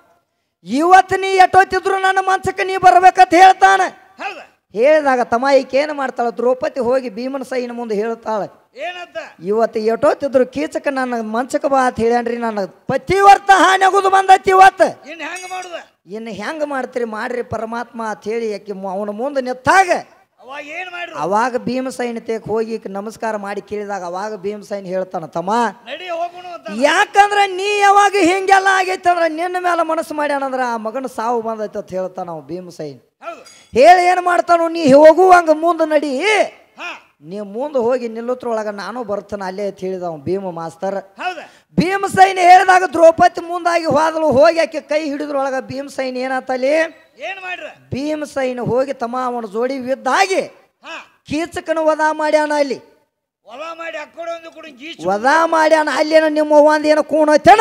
ಇವತ್ತು ನೀ ಎಟ್ಟೋತಿದ್ರು ನನ್ನ ಮನ್ಸಕ್ಕೆ ನೀ ಬರ್ಬೇಕಂತ ಹೇಳ್ತಾನೆ ಹೌದ ಹೇಳಿದಾಗ ತಮ್ಮ ಈಕೆ ಏನು ಮಾಡ್ತಾಳೆ ದ್ರೌಪದಿ ಹೋಗಿ ಭೀಮನ ಸೈನ ಮುಂದೆ ಹೇಳ್ತಾಳೆ ಏನಂತ ಇವತ್ತು ಎಷ್ಟೊತ್ತಿದ್ರು ಕೀಚಕ ನನ್ನ ಮಂಚಕ ಬಾ ಅಂತ ಹೇಳ್ಯಾನ್ರಿ ನನ್ನ ಪತಿವರ್ತ ಹಾನಿ ಆಗೋದು ಬಂದೈತಿ ಇವತ್ತು ಇನ್ ಹೆಂಗ ಮಾಡುದ ಇನ್ನು ಹೆಂಗೆ ಮಾಡ್ತೀರಿ ಮಾಡ್ರಿ ಪರಮಾತ್ಮ ಅಂತ ಹೇಳಿ ಆಕೆ ಅವನ ಮುಂದೆ ನಿತ್ತಾಗ ಅವಾಗ ಏನ್ ಮಾಡ್ರು ಅವಾಗ ಭೀಮಸೈನ ತೇಕ್ ಹೋಗಿ ಈಕೆ ನಮಸ್ಕಾರ ಮಾಡಿ ಕೇಳಿದಾಗ ಅವಾಗ ಭೀಮಸೈನ್ ಹೇಳ್ತಾನ ತಮ್ಮ ನಡಿ ಹೋಗೋಣ ಅಂತ ಯಾಕಂದ್ರೆ ನೀ ಯಾವಾಗ ಹಿಂಗೆಲ್ಲ ಆಗೈತೆ ಅಂದ್ರೆ ನಿನ್ನ ಮೇಲೆ ಮನಸ್ಸು ಮಾಡ್ಯಾನಂದ್ರ ಆ ಮಗನ ಸಾವು ಬಂದೈತೆ ಅಂತ ಹೇಳ್ತಾನ ಅವ ಭೀಮಸೈನ್ ಹೌದು ಹೇಳಿ ಏನು ಮಾಡ್ತಾನು ನೀ ಹೋಗುವಂಗ ಮುಂದೆ ನಡಿ ಹಾ ನೀ ಮುಂದೆ ಹೋಗಿ ನಿಲ್ಲುತ್ರೊಳಗ ನಾನು ಬರ್ತಾನೆ ಅಲ್ಲೇ ಅಂತ ಹೇಳಿದವ ಭೀಮ ಮಾಸ್ತರ್ ಹೌದ ಭೀಮಸೈನ್ ಹೇಳಿದಾಗ ದ್ರೌಪದಿ ಮುಂದಾಗಿ ಹೋದಳು ಹೋಗಿ ಆಕೆ ಕೈ ಹಿಡಿದ್ರೊಳಗ ಭೀಮಸೈನ್ ಏನಾತಲ್ಲಿ ಏನ್ ಮಾಡ್ರ ಭೀಮಸೈನ್ ಹೋಗಿ ತಮ್ಮ ಅವನ ಜೋಡಿ ವಿದ್ದಾಗಿ ಹಾ ಕೀಚಕನ ವಧ ಮಾಡ್ಯಾನ ಅಲ್ಲಿ ಹೊಲ ಮಾಡಿ ಅಕ್ಕಡ ಒಂದು ಕೂಡ ಗೀಚು ವಧ ಮಾಡ್ಯಾನ ಅಲ್ಲೇನ ನಿಮ್ಮ ಒಂದ್ ಏನೋ ಕೂಣೈತೇನ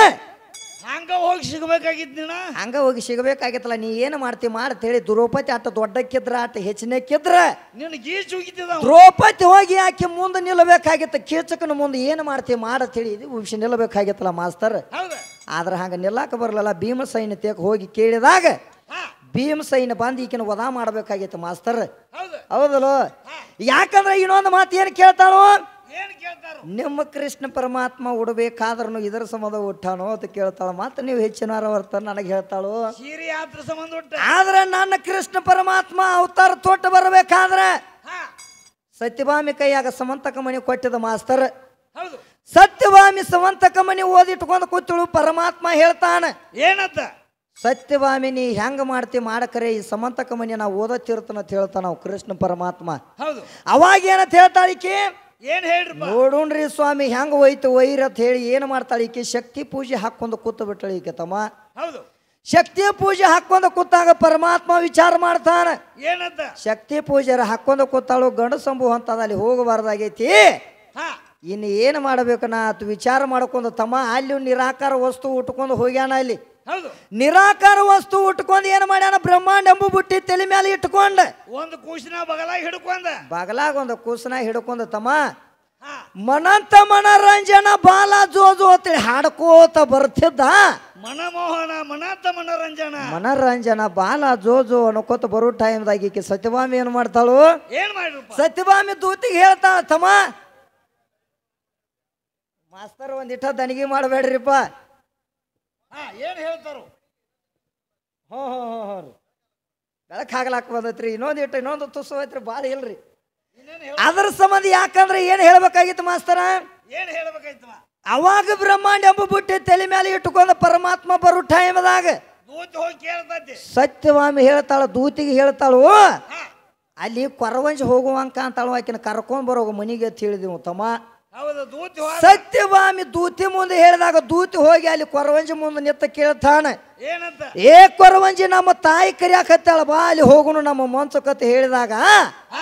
ಹಂಗ ಹೋಗಿ ಸಿಗಬೇಕಾಗಿದ್ ನೀನ ಹಂಗ ಹೋಗಿ ಸಿಗಬೇಕಾಗಿತ್ತಲ್ಲ ನೀ ಏನು ಮಾಡ್ತಿ ಮಾಡತ್ ಹೇಳಿ ದ್ರೌಪದಿ ಅಟ್ಟ ದೊಡ್ಡಕ್ಕಿದ್ರ ಅಟ್ಟ ಹೆಚ್ಚಿನಕ್ಕಿದ್ರ ನಿನ್ನ ಗೀಚ್ ಹೋಗಿದ್ದ ದ್ರೌಪದಿ ಹೋಗಿ ಆಕೆ ಮುಂದೆ ನಿಲ್ಲಬೇಕಾಗಿತ್ತ ಕೀಚಕನ ಮುಂದೆ ಏನು ಮಾಡ್ತಿ ಮಾಡತ್ ಹೇಳಿ ಇದು ವಿಷಯ ನಿಲ್ಲಬೇಕಾಗಿತ್ತಲ್ಲ ಮಾಸ್ತರ್ ಹೌದ ಆದ್ರೆ ಹಂಗ ನಿಲ್ಲಾಕ ಬರಲಿಲ್ಲ ಭೀಮಸೈನ ತೇಕ್ ಹೋಗಿ ಕೇಳಿದಾಗ ಹಾ ಭೀಮಸೈನ ಬಂದು ಈಕಿನ ವಧ ಮಾಡ್ಬೇಕಾಗಿತ್ತು ಮಾಸ್ತರ್ ಹೌದ ಹೌದಲ್ಲ ಯಾಕಂದ್ರೆ ಇನ್ನೊಂದು ಮಾತು ಏನು ಕೇಳ್ತಾನೋ ಏನ್ ಕೇಳ್ತಾರ ನಿಮ್ಮ ಕೃಷ್ಣ ಪರಮಾತ್ಮ ಉಡಬೇಕಾದ್ರೂ ಇದರ ಸಂಬಂಧ ಹುಟ್ಟಾನೋ ಅಂತ ಕೇಳ್ತಾಳ ಮತ್ತೆ ನೀವು ಹೆಚ್ಚಿನಾರ ವರ್ತ ನನಗೆ ಹೇಳ್ತಾಳು ಸೀರೆ ಯಾತ್ರ ಸಂಬಂಧ ಉಂಟ ಆದ್ರೆ ನನ್ನ ಕೃಷ್ಣ ಪರಮಾತ್ಮ ಅವತಾರ ತೊಟ್ಟು ಬರಬೇಕಾದ್ರೆ ಹಾ ಸತ್ಯಭಾಮಿ ಕೈಯಾಗ ಸಮಂತಕ ಮಣಿ ಕೊಟ್ಟಿದ ಮಾಸ್ತರ್ ಹೌದು ಸತ್ಯಭಾಮಿ ಸಮಂತಕ ಮಣಿ ಓದಿಟ್ಕೊಂಡು ಕೂತಳು ಪರಮಾತ್ಮ ಹೇಳ್ತಾನೆ ಏನಂತ ಸತ್ಯಭಾಮಿ ನೀ ಹೆಂಗ ಮಾಡ್ತಿ ಮಾಡಕರೆ ಈ ಸಮಂತಕ ಮನಿ ನಾವು ಓದತ್ತಿರ್ತಾನ ಅಂತ ಹೇಳ್ತಾನ ನಾವು ಕೃಷ್ಣ ಪರಮಾತ್ಮ ಹೌದು ಅವಾಗ ಏನಂತ ಹೇಳ್ತಾಳಿಕೆ ಏನ್ ಹೇಳ್ರಪ್ಪ ನೋಡೋಣ್ರಿ ಸ್ವಾಮಿ ಹೆಂಗ ಹೋಯ್ತು ಒಯ್ರ ಅಂತ ಹೇಳಿ ಏನು ಮಾಡ್ತಾಳೆ ಈಕೆ ಶಕ್ತಿ ಪೂಜೆ ಹಾಕೊಂಡು ಕೂತು ಬಿಟ್ಟಳು ಈಕೆ ತಮ್ಮ ಹೌದು ಶಕ್ತಿ ಪೂಜೆ ಹಾಕೊಂಡು ಕೂತಾಗ ಪರಮಾತ್ಮ ವಿಚಾರ ಮಾಡ್ತಾನ ಏನಂತ ಶಕ್ತಿ ಪೂಜೆರ ಹಾಕೊಂಡು ಕೂತಾಳು ಗಂಡು ಸಂಭು ಅಂತದ ಅಲ್ಲಿ ಹೋಗಬಾರ್ದಾಗೈತಿ ಹಾ ಇನ್ನು ಏನು ಮಾಡಬೇಕು ನಾ ಅತ್ ವಿಚಾರ ಮಾಡ್ಕೊಂಡು ತಮ್ಮ ಅಲ್ಲಿ ನಿರಾಕಾರ ವಸ್ತು ಉಟ್ಕೊಂಡು ಹೋಗ್ಯಾನ ಅಲ್ಲಿ ಹೌದು ನಿರಾಕಾರ ವಸ್ತು ಉಟ್ಕೊಂಡು ಏನು ಮಾಡ್ಯಾನ ಬ್ರಹ್ಮಾಂಡ ಎಂಬು ಬುಟ್ಟಿ ತಲೆ ಮೇಲೆ ಇಟ್ಕೊಂಡ ಒಂದು ಕೂಸಿನ ಬಗಲಾಗಿ ಹಿಡ್ಕೊಂಡ ಬಗಲಾಗ ಒಂದು ಕೂಸನ ಹಿಡ್ಕೊಂಡ ತಮ್ಮ ಹಾ ಮನಂತ ಮನರಂಜನ ಬಾಲ ಜೋಜು ಅಂತೇಳಿ ಹಾಡ್ಕೋತ ಬರ್ತಿದ್ದ ಮನಮೋಹನ ಮನಾತ ಮನರಂಜನ ಮನರಂಜನ ಬಾಲ ಜೋಜು ಅನ್ಕೋತ ಬರೋ ಟೈಮ್ದಾಗ ಈಕೆ ಸತ್ಯಭಾಮಿ ಏನು ಮಾಡ್ತಾಳು ಏನ್ ಮಾಡ್ರಪ್ಪ ಸತ್ಯಭಾಮಿ ದೂತಿಗೆ ಹೇಳ್ತಾಳ ತಮ್ಮ ಮಾಸ್ತರ್ ಒಂದಿಟ್ಟ ದನಿಗೆ ಮಾಡಬೇಡ್ರಿಪ್ಪ ಹಾ ಏನ್ ಹೇಳ್ತಾರು ಹ್ಞೂ ಹ್ಞೂ ಹ್ಞೂ ಹ್ಞೂ ರೀ ಬೆಳಕು ಹಾಗ್ಲಾಕ್ ಬಂದೈತ್ರಿ ಇನ್ನೊಂದು ಇಟ್ಟು ಇನ್ನೊಂದು ತುಸು ಐತ್ರಿ ಭಾಳ ಇಲ್ರಿ ಇನ್ನೇನ್ ಹೇಳ ಅದ್ರ ಸಂಬಂಧ ಯಾಕಂದ್ರೆ ಏನು ಹೇಳ್ಬೇಕಾಗಿತ್ತು ಮಾಸ್ತರ ಏನ್ ಹೇಳ್ಬೇಕಾಯ್ತವ ಅವಾಗ ಬ್ರಹ್ಮಾಂಡ ಎಂಬ ಬುಟ್ಟಿ ತಲೆ ಮೇಲೆ ಇಟ್ಟುಕೊಂಡ ಪರಮಾತ್ಮ ಬರೋ ಟೈಮ್ದಾಗ ದೂತ್ ಹೋಗಿ ಕೇಳ್ತೈತಿ ಸತ್ಯವಾಮಿ ಹೇಳ್ತಾಳ ದೂತಿಗೆ ಹೇಳ್ತಾಳು ಹಾ ಅಲ್ಲಿ ಕೊರವಂಜಿ ಹೋಗುವಂಕ ಅಂತಾಳು ಆಕಿನ ಕರ್ಕೊಂಡ್ ಬರೋ ಮನಿಗೆ ಅಂತ ಹೇಳಿದೆವು ತಮ್ಮ ಹೌದು ದೂತ್ ಹೋದ ಸತ್ಯವಾಮಿ ದೂತಿ ಮುಂದೆ ಹೇಳಿದಾಗ ದೂತಿ ಹೋಗಿ ಅಲ್ಲಿ ಕೊರವಂಜಿ ಮುಂದೆ ನಿತ್ತ ಕೇಳ್ತಾನೆ ಏನಂತ ಏ ಕೊರವಂಜಿ ನಮ್ಮ ತಾಯಿ ಕರಿಯಾಕತ್ತಾಳ ಬಾ ಅಲ್ಲಿ ಹೋಗುನು ನಮ್ಮ ಮನ್ಸು ಕತೆ ಹೇಳಿದಾಗ ಹಾ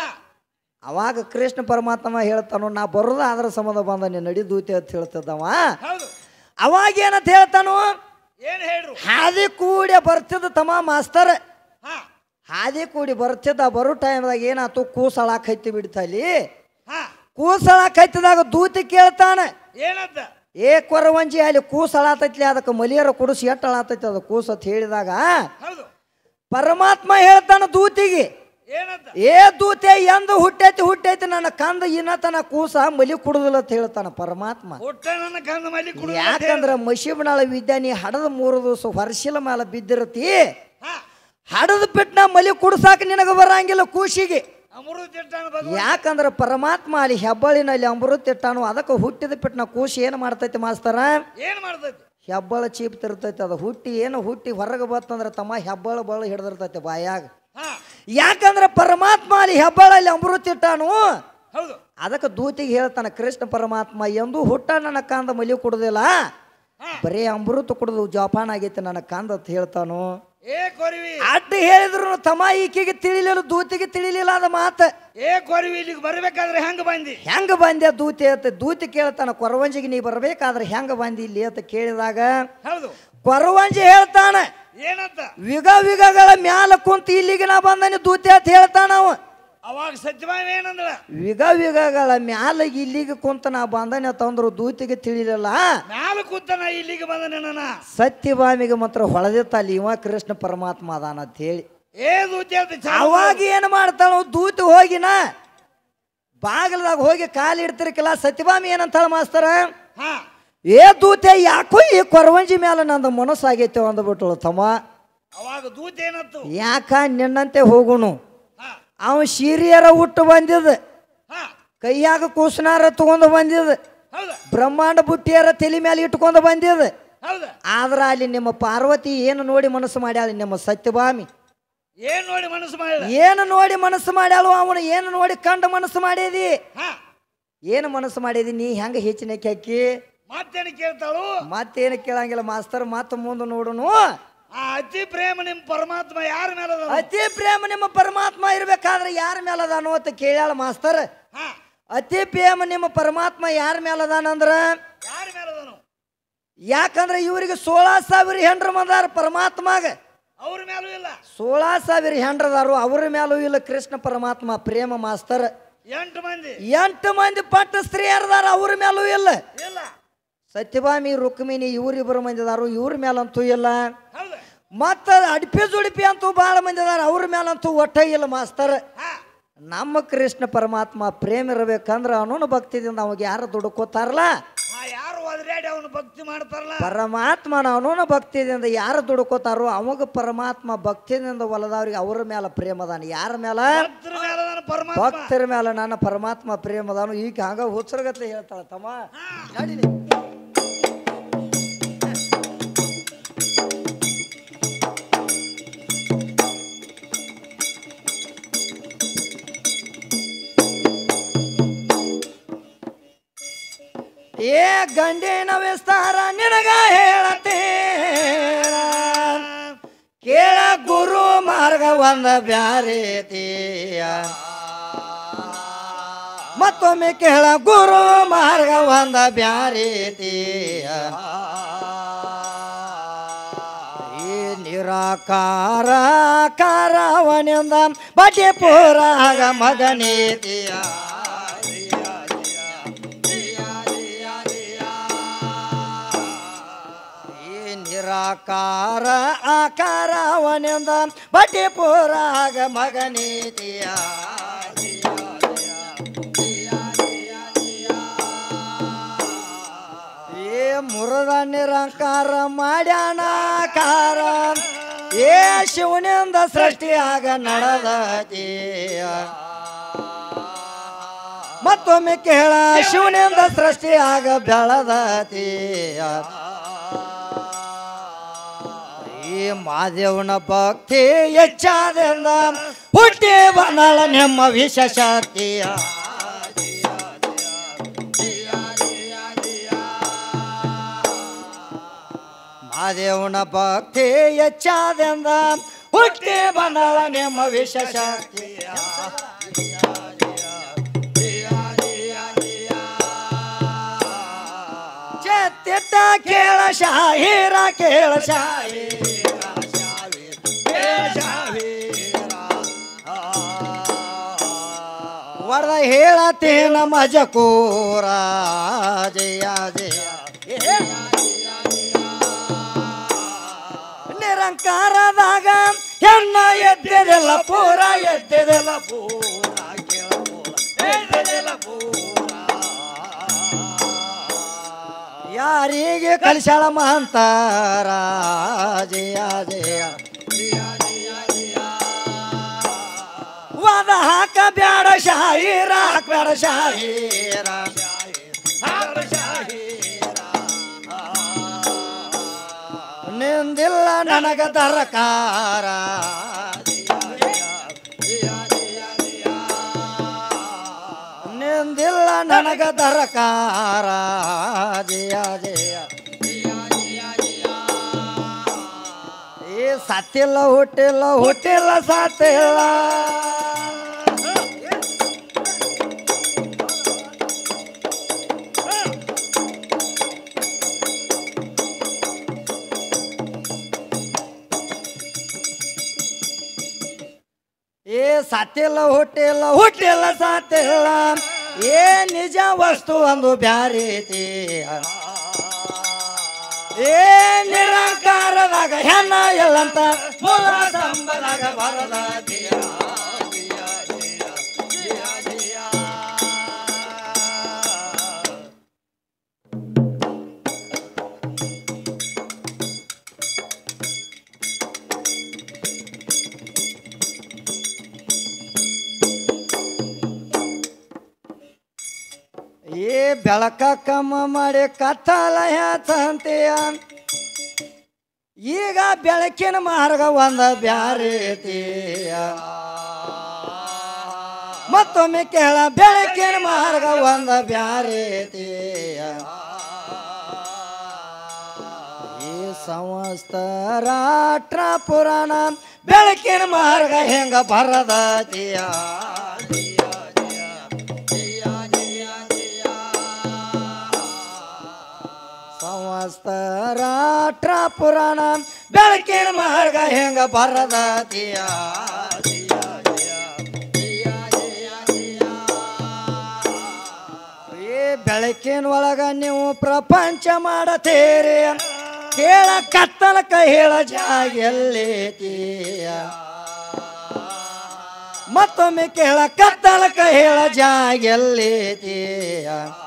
ಅವಾಗ ಕೃಷ್ಣ ಪರಮಾತ್ಮ ಹೇಳ್ತಾನು ನಾ ಬರೋದ ಅದ್ರ ಸಂಬಂಧ ಬಂದ ನೀನು ನಡಿ ದೂತಿ ಅಂತ ಹೇಳ್ತಿದ್ದವ ಹೌದು ಅವಾಗ ಏನಂತ ಹೇಳ್ತಾನು ಏನ್ ಹೇಳ್ರು ಹಾದಿ ಕೂಡಿ ಬರ್ತಿದ್ದ ತಮ್ಮ ಮಾಸ್ತರ್ ಹಾ ಹಾದಿ ಕೂಡಿ ಬರ್ತಿದ್ದ ಬರೋ ಟೈಮ್ದಾಗ ಏನಾತು ಕೂಸಳಾಕೈತಿ ಬಿಡ್ತಲ್ಲಿ ಹಾ ಕೂಸಳಾಕೈತಿದಾಗ ದೂತಿ ಕೇಳ್ತಾನೆ ಏನಂತ ಏ ಕೊರವಂಜಿ ಅಲ್ಲಿ ಕೂಸಳಾತೈತ್ಲಿ ಅದಕ್ಕೆ ಮಲಿಯರ ಕುಡಿಸಿ ಎಟ್ಟು ಅಳಾತೈತಿ ಅದು ಕೂಸ್ ಅಂತ ಹೇಳಿದಾಗ ಹೌದು ಪರಮಾತ್ಮ ಹೇಳ್ತಾನ ದೂತಿಗೆ ಏನಂತ ಏ ದೂತೆ ಎಂದು ಹುಟ್ಟೈತಿ ಹುಟ್ಟೈತಿ ನನ್ನ ಕಂದ ಇನ್ನತನ ಕೂಸ ಮಲಿ ಕುಡುದಿಲ್ಲ ಅಂತ ಹೇಳ್ತಾನ ಪರಮಾತ್ಮ ಹುಟ್ಟ ನನ್ನ ಕಂದ ಮಲ್ಲಿ ಕುಡು ಯಾಕಂದ್ರ ಮಶಿಬನಾಳ ವಿದ್ಯಾ ನೀ ಹಡದ ಮೂರು ದಿವಸ ವರ್ಷಿಲ ಮೇಲೆ ಬಿದ್ದಿರತಿ ಹಾ ಹಡದ ಬಿಟ್ಟು ನಾ ಮಲಿ ಕುಡ್ಸಾಕ ನಿನಗ ಬರಂಗಿಲ್ಲ ಕೂಸಿಗೆ ಅಮೃತ ತಿಟ್ಟಾನ ಭಗವಂತ ಯಾಕಂದ್ರ ಪರಮಾತ್ಮ ಅಲ್ಲಿ ಹೆಬ್ಬಳಿನಲ್ಲಿ ಅಮೃತ ಇಟ್ಟಾನು ಅದಕ್ಕೆ ಹುಟ್ಟಿದ ಬಿಟ್ಟು ನಾ ಕೂಸಿ ಏನು ಮಾಡ್ತೈತಿ ಮಾಸ್ತರ ಏನ್ ಮಾಡ್ತೈತಿ ಹೆಬ್ಬಳ ಚೀಪ್ ತಿರ್ತೈತಿ ಅದು ಹುಟ್ಟಿ ಏನು ಹುಟ್ಟಿ ಹೊರಗೆ ಬತ್ತಂದ್ರ ತಮ್ಮ ಹೆಬ್ಬಳ ಬಳ ಹಿಡ್ದಿರ್ತೈತಿ ಬಾಯಾಗ ಹಾ ಯಾಕಂದ್ರ ಪರಮಾತ್ಮ ಅಲ್ಲಿ ಹೆಬ್ಬಳಲ್ಲಿ ಅಮೃತ ಇಟ್ಟಾನು ಹೌದು ಅದಕ್ಕೆ ದೂತಿಗೆ ಹೇಳ್ತಾನ ಕೃಷ್ಣ ಪರಮಾತ್ಮ ಎಂದು ಹುಟ್ಟ ನನ್ನ ಕಾಂದ ಮಲಿ ಕುಡ್ದಿಲ್ಲ ಹಾ ಬರೀ ಅಮೃತ ಕುಡ್ದು ಜೋಪಾನ ಆಗೈತಿ ನನ್ನ ಕಾಂದ ಅಂತ ಹೇಳ್ತಾನು ಏ ಕೊರಿವಿ ಅಡ್ಡ ಹೇಳಿದ್ರು ತಮ್ಮ ಈಕೆಗೆ ತಿಳಿಲಿಲ್ಲ ದೂತಿಗೆ ತಿಳಿಲಿಲ್ಲ ಅದ ಮಾತ ಏ ಕೊರಿವಿ ಇಲ್ಲಿಗೆ ಬರ್ಬೇಕಾದ್ರೆ ಹೆಂಗ ಬಂದಿ ಹೆಂಗ ಬಂದೆ ದೂತಿ ಅಂತ ದೂತಿ ಕೇಳ್ತಾನ ಕೊರವಂಜಿಗೆ ನೀ ಬರ್ಬೇಕಾದ್ರೆ ಹೆಂಗ ಬಂದಿ ಇಲ್ಲಿ ಅಂತ ಕೇಳಿದಾಗ ಹೌದು ಕೊರವಂಜಿ ಹೇಳ್ತಾನ ಏನಂತ ವಿಗ ವಿಗಗಳ ಮ್ಯಾಲ ಕುಂತ ಇಲ್ಲಿಗೆ ನಾ ಬಂದನಿ ದೂತಿ ಅಂತ ಹೇಳ್ತಾನ ಅವ ಅವಾಗ ಸತ್ಯಭಾಮ ಏನಂದ್ರ ವಿಗ ವಿಗಗಳ ಮ್ಯಾಲ ಇಲ್ಲಿಗೆ ಕುಂತ ನಾ ಬಂದನೆ ಅಂತಂದ್ರು ದೂತಿಗೆ ತಿಳಿಲಿಲ್ಲ ಮ್ಯಾಲ ಕೂತನ ಇಲ್ಲಿಗೆ ಬಂದ ನನ್ನ ಸತ್ಯಭಾಮಿಗೆ ಮಾತ್ರ ಹೊಳೆದಿತ್ತ ಅಲ್ಲಿ ಇವ ಕೃಷ್ಣ ಪರಮಾತ್ಮ ಅದಾನ ಅಂತ ಹೇಳಿ ಏ ದೂತಿ ಅಂತ ಚಾಲು ಅವಾಗ ಏನು ಮಾಡ್ತಾಳ ದೂತಿ ಹೋಗಿನ ಬಾಗಿಲದಾಗ ಹೋಗಿ ಕಾಲು ಇಡ್ತಿರ್ಕಿಲ್ಲ ಸತ್ಯಭಾಮಿ ಏನಂತಾಳ ಮಾಸ್ತರ ಹಾ ಏ ದೂತೆ ಯಾಕೋ ಈ ಕೊರವಂಜಿ ಮೇಲೆ ನಂದು ಮನಸ್ಸಾಗೈತೆ ಅಂದ್ಬಿಟ್ಳು ತಮ್ಮ ಅವಾಗ ದೂತ ಏನತ್ತು ಯಾಕ ನಿನ್ನಂತೆ ಹೋಗುನು ಹಾ ಅವ ಸೀರಿಯರ ಹುಟ್ಟು ಬಂದಿದ ಹಾ ಕೈಯಾಗ ಕೂಸನಾರ ತಗೊಂಡು ಬಂದಿದ ಹೌದ ಬ್ರಹ್ಮಾಂಡ ಬುಟ್ಟಿಯರ ತಲೆ ಮೇಲೆ ಇಟ್ಕೊಂಡು ಬಂದಿದ ಹೌದ ಆದ್ರ ಅಲ್ಲಿ ನಿಮ್ಮ ಪಾರ್ವತಿ ಏನು ನೋಡಿ ಮನಸ್ಸು ಮಾಡ್ಯಾಳ ನಿಮ್ಮ ಸತ್ಯಭಾಮಿ ಏನ್ ನೋಡಿ ಮನಸ್ಸು ಮಾಡಿಲ್ಲ ಏನು ನೋಡಿ ಮನಸ್ಸು ಮಾಡ್ಯಾಳು ಅವನು ಏನು ನೋಡಿ ಕಂಡು ಮನಸ್ಸು ಮಾಡಿದಿ ಹಾ ಏನು ಮನಸ್ಸು ಮಾಡಿದಿ ನೀ ಹೆಂಗ ಹೆಚ್ಚಿನ ಹಾಕಿ ಮತ್ತೇನು ಕೇಳ್ತಾಳು ಮತ್ತೇನು ಕೇಳಂಗಿಲ್ಲ ಮಾಸ್ತರ್ ಮತ್ತ ಮುಂದೆ ನೋಡುನು ಆ ಅತಿ ಪ್ರೇಮ ನಿಮ್ ಪರಮಾತ್ಮ ಯಾರ ಮೇಲೆ ಅದ ಅತಿ ಪ್ರೇಮ ನಿಮ್ಮ ಪರಮಾತ್ಮ ಇರ್ಬೇಕಾದ್ರೆ ಯಾರ ಮೇಲೆ ಅದಾನು ಅಂತ ಕೇಳ್ಯಾಳ ಮಾಸ್ತರ್ ಹಾ ಅತಿ ಪ್ರೇಮ ನಿಮ್ಮ ಪರಮಾತ್ಮ ಯಾರ ಮೇಲೆ ಅದಾನಂದ್ರ ಯಾರ ಮೇಲೆ ಅದನು ಯಾಕಂದ್ರೆ ಇವರಿಗೆ ಸೋಳ ಸಾವಿರ ಹೆಂಡ್ರ ಮಂದಾರ ಪರಮಾತ್ಮಾಗ ಅವ್ರ ಮೇಲೂ ಇಲ್ಲ ಸೋಳ ಸಾವಿರ ಹೆಂಡ್ರದಾರು ಅವ್ರ ಮೇಲೂ ಇಲ್ಲ ಕೃಷ್ಣ ಪರಮಾತ್ಮ ಪ್ರೇಮ ಮಾಸ್ತರ್ ಎಂಟು ಮಂದಿ ಎಂಟು ಮಂದಿ ಪಟ್ಟ ಸ್ತ್ರೀಯರದಾರ ಅವ್ರ ಮೇಲೂ ಇಲ್ಲ ಇಲ್ಲ ಸತ್ಯಭಾಮಿ ರುಕ್ಮಿಣಿ ಇವ್ರಿಬ್ಬರು ಮಂದಿ ಅದಾರು ಇವ್ರ ಮೇಲಂತೂ ಇಲ್ಲ ಹೌದ ಮತ್ತ ಅಡ್ಪಿ ಜುಡಿಪಿ ಅಂತೂ ಭಾಳ ಮಂದಿ ಅದಾರ ಅವ್ರ ಮೇಲಂತೂ ಒಟ್ಟ ಇಲ್ಲ ಮಾಸ್ತರ್ ಹಾ ನಮ್ಮ ಕೃಷ್ಣ ಪರಮಾತ್ಮ ಪ್ರೇಮ ಇರಬೇಕಂದ್ರ ಅವನು ಭಕ್ತಿದಿಂದ ಅವಾಗ ಯಾರು ದುಡುಕೋತಾರಲ್ಲ ಹಾ ಯಾರು ಒದರಾಡಿ ಅವನು ಭಕ್ತಿ ಮಾಡ್ತಾರಲ್ಲ ಪರಮಾತ್ಮ ಅವನು ಭಕ್ತಿದಿಂದ ಯಾರು ದುಡುಕೋತಾರೋ ಅವಾಗ ಪರಮಾತ್ಮ ಭಕ್ತಿಯಿಂದ ಒಲದವ್ರಿಗೆ ಅವ್ರ ಮೇಲೆ ಪ್ರೇಮ ಅದಾನ ಯಾರ ಮೇಲ ಭಕ್ತರ ಮೇಲೆ ಅದಾನ ಪರಮಾತ್ಮ ಭಕ್ತರ ಮೇಲೆ ನನ್ನ ಪರಮಾತ್ಮ ಪ್ರೇಮ ಅದಾನು ಈಗ ಹಂಗ ಹುಚ್ಚರಗತ್ಲೆ ಹೇಳ್ತಾಳ ತಮ್ಮ ನಡೀಲಿ ಏ ಗಂಡಿನ ವಿಸ್ತಾರ ನಿನಗ ಹೇಳತೇನ ಕೇಳ ಗುರು ಮಾರ್ಗ ಒಂದ ಬ್ಯಾರೇತಿಯ ಮತ್ತೊಮ್ಮೆ ಕೇಳ ಗುರು ಮಾರ್ಗ ಒಂದ ಬ್ಯಾರೇತಿಯ ಈ ನಿರಾಕಾರ ಕಾರವನಿಂದ ಬಡ್ಡಿ ಪೂರಾಗ ಮಗನೀತಿಯ ಆಕಾರ ಆಕಾರವನಿಂದ ಬಟ್ಟಿ ಪೂರಾಗ ಮಗನೀತಿಯ ಏ ಮುರದ ನಿರಂಕಾರ ಮಾಡ್ಯಾನಾಕಾರ ಏ ಶಿವನಿಂದ ಸೃಷ್ಟಿಯಾಗ ನಡೆದತೀಯ ಮತ್ತೊಮ್ಮೆ ಕೇಳ ಶಿವನಿಂದ ಸೃಷ್ಟಿಯಾಗ ಬೆಳದತೀಯ ಈ ಮಾದೇವನ ಭಕ್ತಿ ಹೆಚ್ಚಾದಿಂದ ಹುಟ್ಟಿ ಬಂದಳ ನಿಮ್ಮ ವಿಷ ಶಕ್ತಿಯ ಮಾದೇವನ ಭಕ್ತಿ ಹೆಚ್ಚಾದಿಂದ ಹುಟ್ಟಿ ಬಂದಳ ನಿಮ್ಮ ವಿಷ ಶಕ್ತಿಯ ಚೆತ್ತಿಟ್ಟ ಕೇಳ ಶಾಹೀರ ಕೇಳ ಶಾಹೀರ ವರದ ಹೇಳತೇನ ಮಜಕೂರ ಜಯ ಜಯ ನಿರಂಕಾರದಾಗ ಹೆಣ್ಣ ಎದ್ದಿದೆಲ್ಲ ಪೂರ ಎದ್ದಿದೆಲ್ಲ ಪೂರ ಕೇಳ ಪೂರ ಎದ್ದಿದೆಲ್ಲ ಪೂರ ಯಾರಿಗೆ ಕಲಿಸಾಳ ಮಹಂತಾರ ಜಯ ಜಯ ವಾದ ಹಾಕ ಬ್ಯಾಡ ಶಾಹೀರ ಹಾಕ್ಬೇಡ ಶಾಹೀರ ನಿಂದಿಲ್ಲ ನನಗ ದರಕಾರ ನಿಂದಿಲ್ಲ ನನಗ ದರಕಾರ ಜಯ ಜಯ ಏ ಸತ್ತಿಲ್ಲ ಹುಟ್ಟಿಲ್ಲ ಹುಟ್ಟಿಲ್ಲ ಸತ್ತಿಲ್ಲ ಏ ಸತ್ತಿಲ್ಲ ಹುಟ್ಟಿಲ್ಲ ಹುಟ್ಟಿಲ್ಲ ಸತ್ತಿಲ್ಲ ಏ ನಿಜ ವಸ್ತು ಒಂದು ಬ್ಯಾರೀತಿ ಏ ನಿರಂಕಾರದಾಗ ಹೆಣ್ಣ ಎಲ್ಲಂತ ಮೂಲ ಸಂಬದಾಗ ಬರದ ಏ ಬೆಳಕ ಕಮ್ಮ ಮಾಡಿ ಕತ್ತಲ ಹ್ಯಾಚಂತೆಯ ಈಗ ಬೆಳಕಿನ ಮಾರ್ಗ ಒಂದ ಬ್ಯಾರೇತಿಯ ಮತ್ತೊಮ್ಮೆ ಕೇಳ ಬೆಳಕಿನ ಮಾರ್ಗ ಒಂದ ಬ್ಯಾರೇತಿಯ ಈ ಸಮಸ್ತ ರಾಷ್ಟ್ರ ಪುರಾಣ ಬೆಳಕಿನ ಮಾರ್ಗ ಹೆಂಗ ಬರದತಿಯ ಸಮಸ್ತ ರಾಷ್ಟ್ರ ಪುರಾಣ ಬೆಳಕಿನ ಮಾರ್ಗ ಹೆಂಗ ಬರದತಿಯ ಏ ಬೆಳಕಿನ ಒಳಗ ನೀವು ಪ್ರಪಂಚ ಮಾಡತೀರಿ ಕೇಳ ಕತ್ತಲಕ ಹೇಳ ಜಾಗ ಎಲ್ಲೇತೀಯ ಮತ್ತೊಮ್ಮೆ ಕೇಳ ಕತ್ತಲಕ ಹೇಳ ಜಾಗ ಎಲ್ಲೇತೀಯ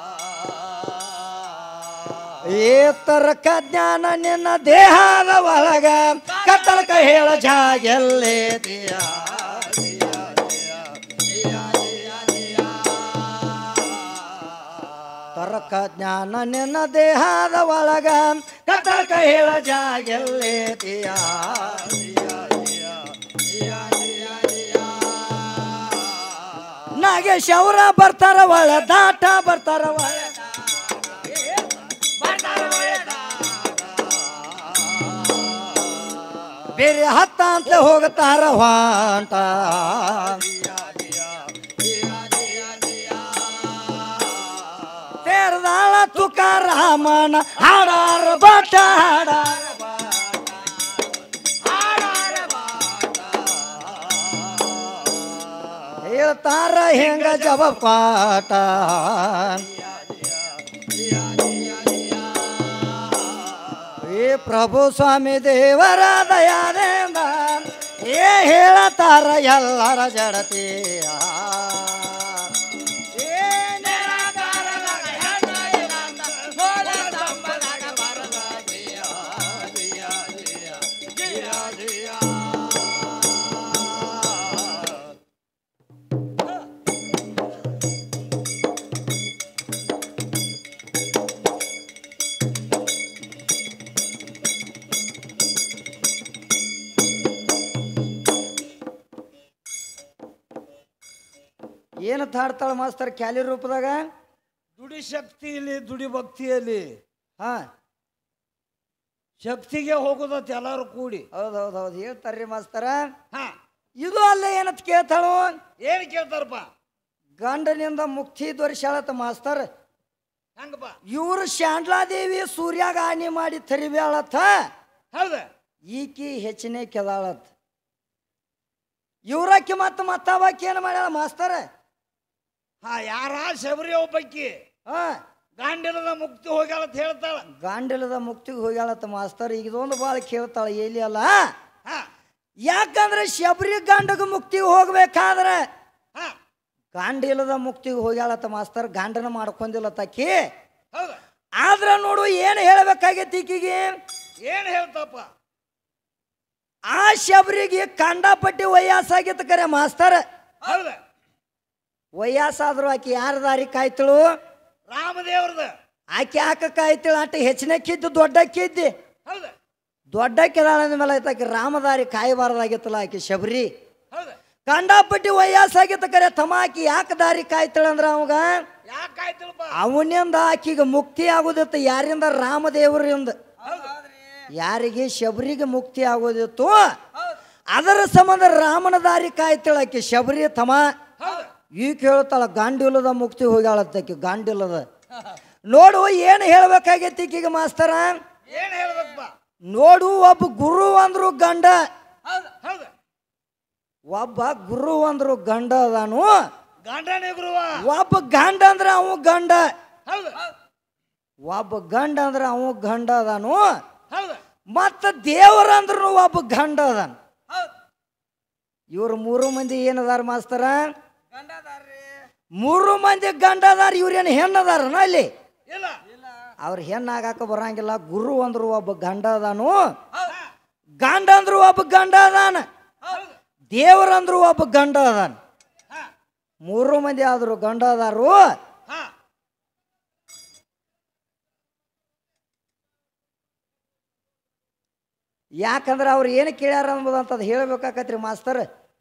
ಏತರಕ ಜ್ಞಾನ ನಿನ್ನ ದೇಹದ ಒಳಗ ಕತ್ತಲಕ ಹೇಳ ಜಾಗೆಲ್ಲೇದಿಯ ತರಕ ಜ್ಞಾನ ನಿನ್ನ ದೇಹದ ಒಳಗ ಕತ್ತಲಕ ಹೇಳ ಜಾಗೆಲ್ಲೇದಿಯ ನಾಗೇಶ್ ಅವರ ಬರ್ತಾರ ಒಳ ದಾಟ ಬರ್ತಾರ ಒಳ ಬೇರೆ ಹತ್ತ ಅಂತ ಹೋಗ್ತಾರ ಹೊಂಟ ತೇರ್ದಾಳ ತುಕಾರಾಮನ ಹಾಡಾರ ಬಾಟ ಹಾಡಾರ ಹೇಳ್ತಾರ ಹೆಂಗ ಜವ ಪಾಟ ಏ ಪ್ರಭು ಸ್ವಾಮಿ ದೇವರ ದಯಾದಿಂದ ಏ ಹೇಳತಾರ ಎಲ್ಲರ ಜಡತಿಯ ಏನು ತಾಡ್ತಾಳ ಮಾಸ್ತರ್ ಕ್ಯಾಲಿ ರೂಪದಾಗ ದುಡಿ ಶಕ್ತಿಯಲ್ಲಿ ದುಡಿ ಭಕ್ತಿಯಲ್ಲಿ ಹಾ ಶಕ್ತಿಗೆ ಹೋಗೋದತ್ ಎಲ್ಲಾರು ಕೂಡಿ ಹೌದು ಹೌದು ಹೌದು ಹೇಳ್ತಾರ್ರಿ ಮಾಸ್ತರ ಹಾ ಇದು ಅಲ್ಲೇ ಏನಂತ ಕೇಳ್ತಾಳು ಏನ್ ಕೇಳ್ತಾರಪ್ಪ ಗಂಡನಿಂದ ಮುಕ್ತಿ ದೊರಿಸ್ಯಾಳತ್ತ ಮಾಸ್ತರ್ ಹಂಗಪ್ಪ ಇವ್ರು ಶಾಂಡ್ಲಾದೇವಿ ಸೂರ್ಯಾಗ ಆಣಿ ಮಾಡಿ ತರಿಬ್ಯಾಳತ್ತ ಹೌದ ಈಕಿ ಹೆಚ್ಚಿನ ಕೆದಾಳತ್ ಇವ್ರಕ್ಕಿ ಮತ್ತ ಮತ್ತವಾಕಿ ಏನು ಮಾಡ್ಯಾಳ ಮಾಸ್ತರ್ ಹಾ ಯಾರ ಶಬರಿ ಒಬ್ಬಕ್ಕಿ ಹಾ ಗಾಂಡಿಲದ ಮುಕ್ತಿ ಹೋಗ್ಯಾಳ ಅಂತ ಹೇಳ್ತಾಳ ಗಾಂಡಿಲದ ಮುಕ್ತಿಗೆ ಹೋಗ್ಯಾಳತ್ತ ಮಾಸ್ತರ್ ಈಗ ಇದೊಂದು ಭಾಳ ಕೇಳ್ತಾಳ ಎಲ್ಲಿ ಅಲ್ಲ ಹಾ ಯಾಕಂದ್ರೆ ಶಬರಿ ಗಂಡಗ ಮುಕ್ತಿಗೆ ಹೋಗ್ಬೇಕಾದ್ರೆ ಹಾ ಗಾಂಡಿಲದ ಮುಕ್ತಿಗೆ ಹೋಗ್ಯಾಳತ್ತ ಮಾಸ್ತರ್ ಗಾಂಡನ ಮಾಡ್ಕೊಂಡಿಲ್ಲ ತಕ್ಕಿ ಹೌದ ಆದ್ರ ನೋಡು ಏನು ಹೇಳ್ಬೇಕಾಗೈತಿ ಈಕಿಗೆ ಏನ್ ಹೇಳ್ತಪ್ಪ ಆ ಶಬರಿಗೆ ಕಂಡಪಟ್ಟಿ ವಯಸ್ಸಾಗಿತ್ತು ಕರೆ ಮಾಸ್ತರ್ ಹೌದ ವಯಸ್ಸಾದ್ರು ಆಕಿ ಯಾರ ದಾರಿ ಕಾಯ್ತಳು ರಾಮದೇವ್ರದ ಆಕೆ ಯಾಕ ಕಾಯ್ತಳು ಅಟ್ಟು ಹೆಚ್ಚಿನಕ್ಕಿದ್ದು ದೊಡ್ಡಕ್ಕಿದ್ದಿ ಹೌದ ದೊಡ್ಡಕ್ಕಿದಾಳ ಅಂದ್ಮೇಲೆ ಆಯ್ತು ಆಕೆ ರಾಮದಾರಿ ಕಾಯಬಾರ್ದಾಗಿತ್ತಲ್ಲ ಆಕೆ ಶಬರಿ ಹೌದ ಕಂಡಪಟ್ಟಿ ವಯಸ್ಸಾಗಿತ್ತು ಕರೆ ತಮ್ಮ ಆಕಿ ಯಾಕೆ ದಾರಿ ಕಾಯ್ತಳಂದ್ರ ಅವಾಗ ಯಾಕಾಯ್ತಲ್ಪ ಅವನಿಂದ ಆಕಿಗೆ ಮುಕ್ತಿ ಆಗೋದಿತ್ತು ಯಾರಿಂದ ರಾಮದೇವರಿಂದ ಹೌದ ಯಾರಿಗೆ ಶಬರಿಗೆ ಮುಕ್ತಿ ಆಗೋದಿತ್ತು ಅದರ ಸಂಬಂಧ ರಾಮನ ದಾರಿ ಕಾಯ್ತಾಳ ಆಕಿ ಶಬರಿ ತಮ ಹೌದ ಈ ಕೇಳ್ತಾಳ ಗಾಂಡಿಲ್ಲದ ಮುಕ್ತಿ ಹೋಗ್ಯಾಳತ್ತಕಿ ಗಾಂಡಿಲ್ಲದ ನೋಡು ಏನು ಹೇಳ್ಬೇಕಾಗೈತಿ ಈಕಿಗೆ ಮಾಸ್ತರ ಏನ್ ಹೇಳ್ಬೇಕಪ್ಪ ನೋಡು ಒಬ್ಬ ಗುರು ಅಂದ್ರು ಗಂಡ ಹೌದ ಹೌದ ಒಬ್ಬ ಗುರು ಅಂದ್ರು ಗಂಡ ಅದಾನು ಗಂಡನೇ ಗುರುವ ಒಬ್ಬ ಗಂಡ ಅಂದ್ರ ಅವ ಗಂಡ ಹೌದ ಒಬ್ಬ ಗಂಡ ಅಂದ್ರ ಅವ ಗಂಡ ಅದಾನು ಹೌದ ಮತ್ತ ದೇವರ ಅಂದ್ರು ಒಬ್ಬ ಗಂಡ ಅದಾನ ಹೌದ ಇವ್ರು ಮೂರು ಮಂದಿ ಏನದಾರ ಮಾಸ್ತರ ಮೂರು ಮಂದಿ ಗಂಡ ಅದಾರ ಇವ್ರೇನು ಹೆಣ್ಣದಾರನ ಅಲ್ಲಿ ಇಲ್ಲ ಅವ್ರ ಹೆಣ್ಣಾಗಾಕ ಬರಂಗಿಲ್ಲ ಗುರು ಅಂದ್ರು ಒಬ್ಬ ಗಂಡ ಅದಾನು ಹೌದ ಗಂಡ ಅಂದ್ರು ಒಬ್ಬ ಗಂಡ ಅದಾನ ಹೌದ ದೇವರಂದ್ರು ಒಬ್ಬ ಗಂಡ ಅದಾನ ಹಾ ಮೂರು ಮಂದಿ ಆದ್ರು ಗಂಡ ಅದಾರು ಹಾ ಯಾಕಂದ್ರೆ ಅವ್ರು ಏನು ಕೇಳ್ಯಾರ ಅಂಬೋದು ಅಂತದ್ ಹೇಳ್ಬೇಕಾಕತ್ರಿ ಮಾಸ್ತರ್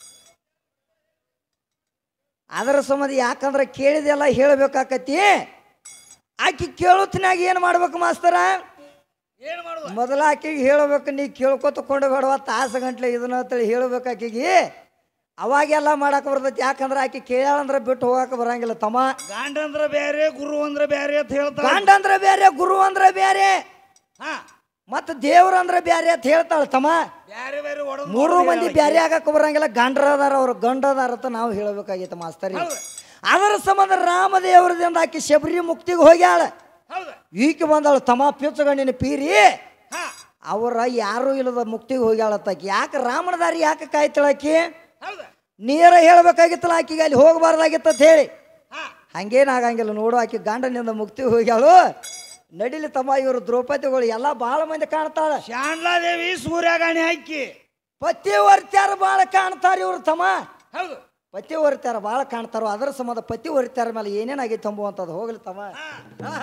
ಅದರ ಸಂಬಂಧ ಯಾಕಂದ್ರೆ ಕೇಳಿದೆಲ್ಲ ಹೇಳ್ಬೇಕಾಕತಿ ಆಕಿ ಕೇಳುತ್ತಿನಾಗ ಏನು ಮಾಡ್ಬೇಕು ಮಾಸ್ತರ ಏನ್ ಮಾಡುದ ಮೊದಲ ಆಕಿಗೆ ಹೇಳ್ಬೇಕು ನೀ ಕೇಳ್ಕೊತ ಕೊಂಡು ಬೇಡವ ತಾಸು ಗಂಟ್ಲೆ ಇದನ್ನ ಅಂತೇಳಿ ಹೇಳ್ಬೇಕು ಆಕಿಗೆ ಅವಾಗೆಲ್ಲ ಮಾಡಕ್ಕೆ ಬರ್ತೈತಿ ಯಾಕಂದ್ರೆ ಆಕಿ ಕೇಳ್ಯಾಳಂದ್ರೆ ಬಿಟ್ಟು ಹೋಗಕ್ಕೆ ಬರಂಗಿಲ್ಲ ತಮ್ಮ ಗಂಡ ಅಂದ್ರ ಬೇರೆ ಗುರು ಅಂದ್ರ ಬೇರೆ ಅಂತ ಹೇಳ್ತಾಳ ಗಂಡ ಅಂದ್ರೆ ಬೇರೆ ಗುರು ಅಂದ್ರೆ ಬೇರೆ ಹಾ ಮತ್ತು ದೇವ್ರ ಅಂದ್ರೆ ಬೇರೆ ಅಂತ ಹೇಳ್ತಾಳ ತಮ್ಮ ಬ್ಯಾರೆ ಬೇರೆ ಒಡದ್ ಮೂರು ಮಂದಿ ಬ್ಯಾರೆ ಆಗಕ್ಕೆ ಬರಂಗಿಲ್ಲ ಗಂಡ್ರ ಅದಾರ ಅವ್ರು ಗಂಡ ಅದಾರ ಅಂತ ನಾವು ಹೇಳ್ಬೇಕಾಗಿತ್ತು ಮಾಸ್ತರಿ ಹೌದು ಅದರ ಸಂಬಂಧ ರಾಮದೇವ್ರದಿಂದ ಆಕಿ ಶಬರಿ ಮುಕ್ತಿಗೆ ಹೋಗ್ಯಾಳ ಹೌದ ಈಕೆ ಬಂದಾಳ ತಮ್ಮ ಪಿಚ್ಚಗಣ್ಣಿನ ಪೀರಿ ಹಾ ಅವರ ಯಾರೂ ಇಲ್ಲದ ಮುಕ್ತಿಗೆ ಹೋಗ್ಯಾಳತ್ತಾಕಿ ಯಾಕೆ ರಾಮನ ದಾರಿ ಯಾಕೆ ಕಾಯ್ತಾಳಾಕಿ ಹೌದ ನೀರ ಹೇಳ್ಬೇಕಾಗಿತ್ತಲ್ಲ ಆಕಿಗೆ ಅಲ್ಲಿ ಹೋಗಬಾರ್ದಾಗಿತ್ತು ಅಂತ ಹೇಳಿ ಹಾ ಹಂಗೇನಾಗಂಗಿಲ್ಲ ನೋಡು ಆಕಿ ಗಂಡನಿಂದ ಮುಕ್ತಿ ಹೋಗ್ಯಾಳು ನಡಿಲಿ ತಮ್ಮ ಇವರು ದ್ರೌಪದಿಗಳು ಎಲ್ಲ ಭಾಳ ಮಂದಿ ಕಾಣ್ತಾಳ ಶಾಂಡ್ಲಾದೇವಿ ಸೂರ್ಯಗಾಣಿ ಹಾಕಿ ಪತಿವರ್ತ್ಯಾರ ಭಾಳ ಕಾಣ್ತಾರ ಇವ್ರು ತಮ್ಮ ಹೌದು ಪತಿವರ್ತ್ಯಾರ ಭಾಳ ಕಾಣ್ತಾರೋ ಅದರ ಸಂಬಂಧ ಪತಿವರ್ತ್ಯಾರ ಮೇಲೆ ಏನೇನಾಗೈತೆ ಅಂಬುವಂಥದ್ದು ಹೋಗ್ಲಿ ತಮ್ಮ ಹಾ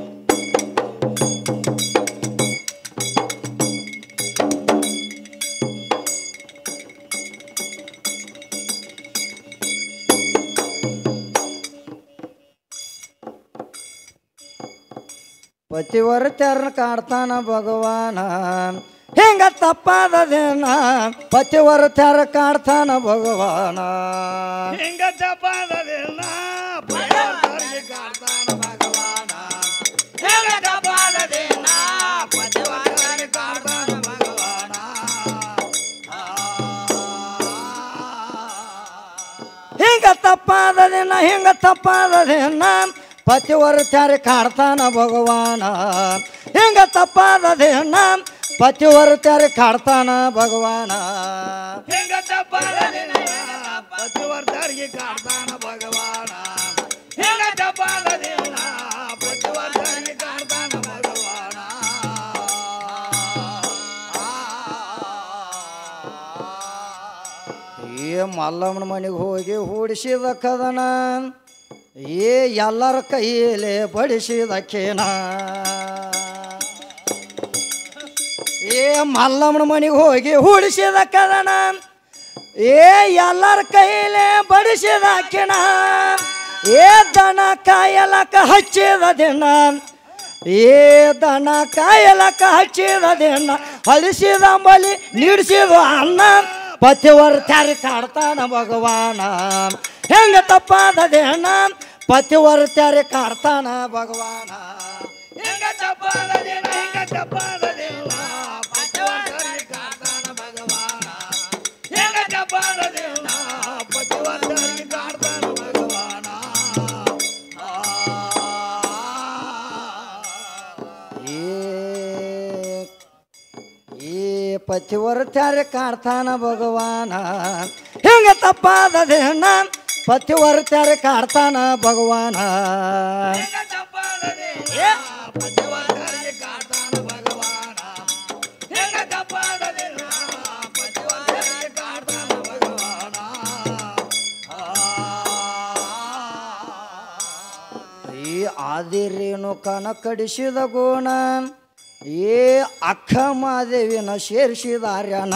ಪತಿವರ್ತ್ಯಾರನ್ನ ಕಾಡ್ತಾನ ಭಗವಾನ ಹಿಂಗ ತಪ್ಪಾದದೇನ ಪತಿವರ್ತ್ಯಾರ ಕಾಡ್ತಾನ ಭಗವಾನ ಹಿಂಗ ಜಪಾದದಿಲ್ಲ ಪತಿವರ್ತರಿಗೆ ಕಾಡ್ತಾನ ಭಗವಾನ ಹಿಂಗ ಜಪಾದದಿಲ್ಲ ಪತಿವರ್ತರಿಗೆ ಕಾಡ್ತಾನ ಭಗವಾನ ಹಿಂಗ ತಪ್ಪಾದದೇನ ಹಿಂಗ ತಪ್ಪಾದದೇನ ಪತಿವರ್ತ್ಯಾರ ಕಾಡ್ತಾನ ಭಗವಾನ ಹಿಂಗ ತಪ್ಪಾದದೇನ ಪತಿವರ್ತ್ಯಾರ ಕಾಡ್ತಾನ ಭಗವಾನ ಹೆಂಗ ತಪ್ಪಾದದಿನ ಪತಿವರ್ಧರಿಗೆ ಕಾಡ್ತಾನ ಭಗವಾನ ಹೆಂಗ ತಪ್ಪಾದದಿನ ಪತಿವರ್ಧರಿಗೆ ಕಾಡ್ತಾನ ಭಗವಾನ ಏ ಮಲ್ಲಮ್ಮನ ಮನೆಗೆ ಹೋಗಿ ಹೂಡಿಸಿದ ಕದನ ಏ ಎಲ್ಲರ ಕೈಯಲ್ಲಿ ಬಡಿಸಿದಕ್ಕೇನ ಏ ಮಲ್ಲಮ್ಮನ ಮನೆಗೆ ಹೋಗಿ ಹೂಡಿಸಿದ ಕದನ ಏ ಎಲ್ಲರ ಕೈಯಲ್ಲಿ ಬಡಿಸಿದಕ್ಕಿನ ಏ ದನ ಕಾಯಲಕ ಹಚ್ಚಿದ ದಿನ ಏ ದನ ಕಾಯಲಕ ಹಚ್ಚಿದ ದಿನ ಹಳಿಸಿದ ಬಲಿ ನೀಡಿಸಿದ ಅನ್ನ ಪತಿವರ್ತ್ಯಾರಿ ಕಾಡ್ತಾನ ಭಗವಾನ ಹೆಂಗ ತಪ್ಪಾದ ದೇಣ ಪತಿವರ್ತ್ಯಾರಿ ಕಾಡ್ತಾನ ಭಗವಾನ ಹೆಂಗ ತಪ್ಪಾದದಿನ ಹೆಂಗ ತಪ್ಪಾದದಿನ ಪತಿವರ್ಧರಿಗೆ ಕಾಡ್ತಾನ ಭಗವಾನ ಹೆಂಗ ತಪ್ಪಾದದಿನ ಪತಿವರ್ಧರಿಗೆ ಕಾಡ್ತಾನ ಭಗವಾನ ಏ ಈ ಪತಿವರ್ತ್ಯಾರಿ ಕಾಡ್ತಾನ ಭಗವಾನ ಹೆಂಗ ತಪ್ಪಾದ ದೇಣ ಪತಿವರ್ತ್ಯಾರಿ ಕಾಡ್ತಾನ ಭಗವಾನ ಹೆಂಗ ತಪ್ಪಾದದಿನ ಪತಿವರ್ಧರಿಗೆ ಕಾಡ್ತಾನ ಭಗವಾನ ಹೆಂಗ ತಪ್ಪಾದದಿನ ಪತಿವರ್ಧರಿಗೆ ಕಾಡ್ತಾನ ಭಗವಾನ ಈ ಆದಿರೇನು ಕನ ಕಡಿಸಿದ ಗೋಣ ಏ ಅಕ್ಕ ಮಾದೇವಿನ ಸೇರಿಸಿದಾರ್ಯನ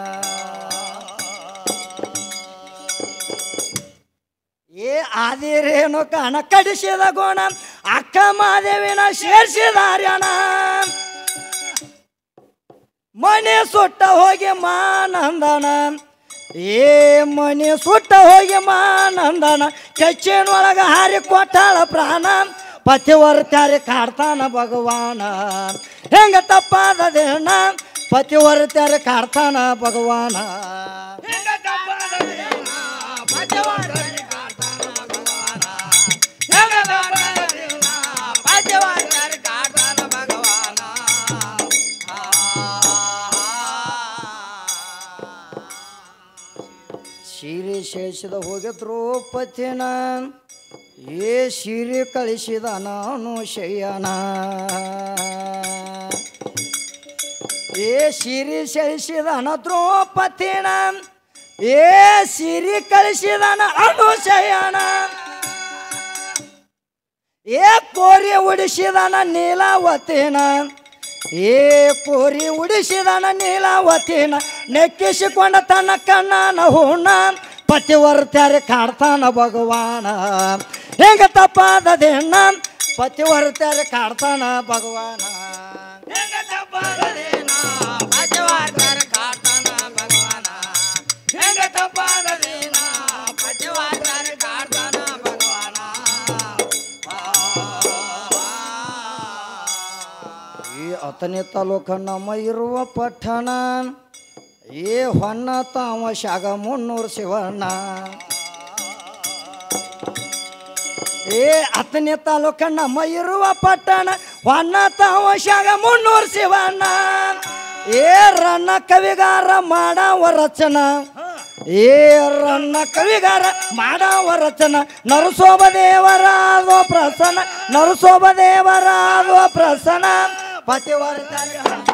ಏ ಆದಿರೇನು ಕನ ಕಡಿಸಿದ ಗೋಣ ಅಕ್ಕ ಮಾದೇವಿನ ಸೇರಿಸಿದಾರ್ಯನ ಮನೆ ಸುಟ್ಟ ಹೋಗಿ ಮಾನಂದನ ಏ ಮನೆ ಸುಟ್ಟ ಹೋಗಿ ಮಾನಂದನ ಕೆಚ್ಚಿನೊಳಗ ಹಾರಿ ಕೊಟ್ಟಾಳ ಪ್ರಾಣ ಪತಿವರ್ತ್ಯಾರಿ ಕಾಡ್ತಾನ ಭಗವಾನ ಹೆಂಗ ತಪ್ಪಾದ ದೇಣ ಪತಿವರ್ತ್ಯಾರಿ ಕಾಡ್ತಾನ ಭಗವಾನ ಹೆಂಗ ತಪ್ಪಾದದಿನ ಪತಿವರ್ಧರಿಗೆ ಕಾಡ್ತಾನ ಭಗವಾನ ಹೆಂಗ ತಪ್ಪಾದದಿನ ಪತಿವರ್ಧರಿಗೆ ಕಾಡ್ತಾನ ಭಗವಾನ ಸೀರೆ ಶೇಷದ ಹೋಗಿ ದ್ರೌಪದಿನ ಏ ಸೀರೆ ಕಳಿಸಿದ ನಾನು ಶಯ್ಯನ ಏ ಸಿರಿ ಸೆಳಿಸಿದನ ದ್ರೌಪದಿನ ಏ ಸಿರಿ ಕಳಿಸಿದನ ಅನುಶಯನ ಏ ಕೋರಿ ಉಡಿಸಿದನ ನೀಲಾವತಿನ ಏ ಕೋರಿ ಉಡಿಸಿದನ ನೀಲಾವತಿನ ನೆಕ್ಕಿಸಿಕೊಂಡ ತನ್ನ ಕಣ್ಣನ ಹೂಣ ಪತಿವರ್ತ್ಯಾರಿ ಕಾಡ್ತಾನ ಭಗವಾನ ಹೆಂಗ ತಪ್ಪಾದ ದೇಣ್ಣ ಪತಿವರ್ತ್ಯಾರಿ ಕಾಡ್ತಾನ ಭಗವಾನ ಹೆಂಗ ತಪ್ಪಾದದಿನ ಪತಿವರ್ಧರಿಗೆ ಕಾಡ್ತಾನ ಭಗವಾನ ಹೆಂಗ ತಪ್ಪಾದದಿನ ಪತಿವರ್ಧರಿಗೆ ಕಾಡ್ತಾನ ಭಗವಾನ ಈ ಅತನಿ ತಾಲೂಕ ನಮ್ಮ ಇರುವ ಪಟ್ಟಣ ಏ ಹೊನ್ನ ತಾವ ಶಾಗ ಮುನ್ನೂರು ಶಿವಣ್ಣ ಏ ಅತನಿ ತಾಲೂಕ ನಮ್ಮ ಇರುವ ಪಟ್ಟಣ ಹೊನ್ನ ತಾವ ಶಾಗ ಮುನ್ನೂರು ಶಿವಣ್ಣ ಏ ರನ್ನ ಕವಿಗಾರ ಮಾಡವ ರಚನ ಏ ರನ್ನ ಕವಿಗಾರ ಮಾಡವ ರಚನ ನರಸೋಬ ದೇವರಾದೋ ಪ್ರಸನ್ನ ನರಸೋಬ ದೇವರಾದೋ ಪ್ರಸನ್ನ ಪತಿವರ್ತ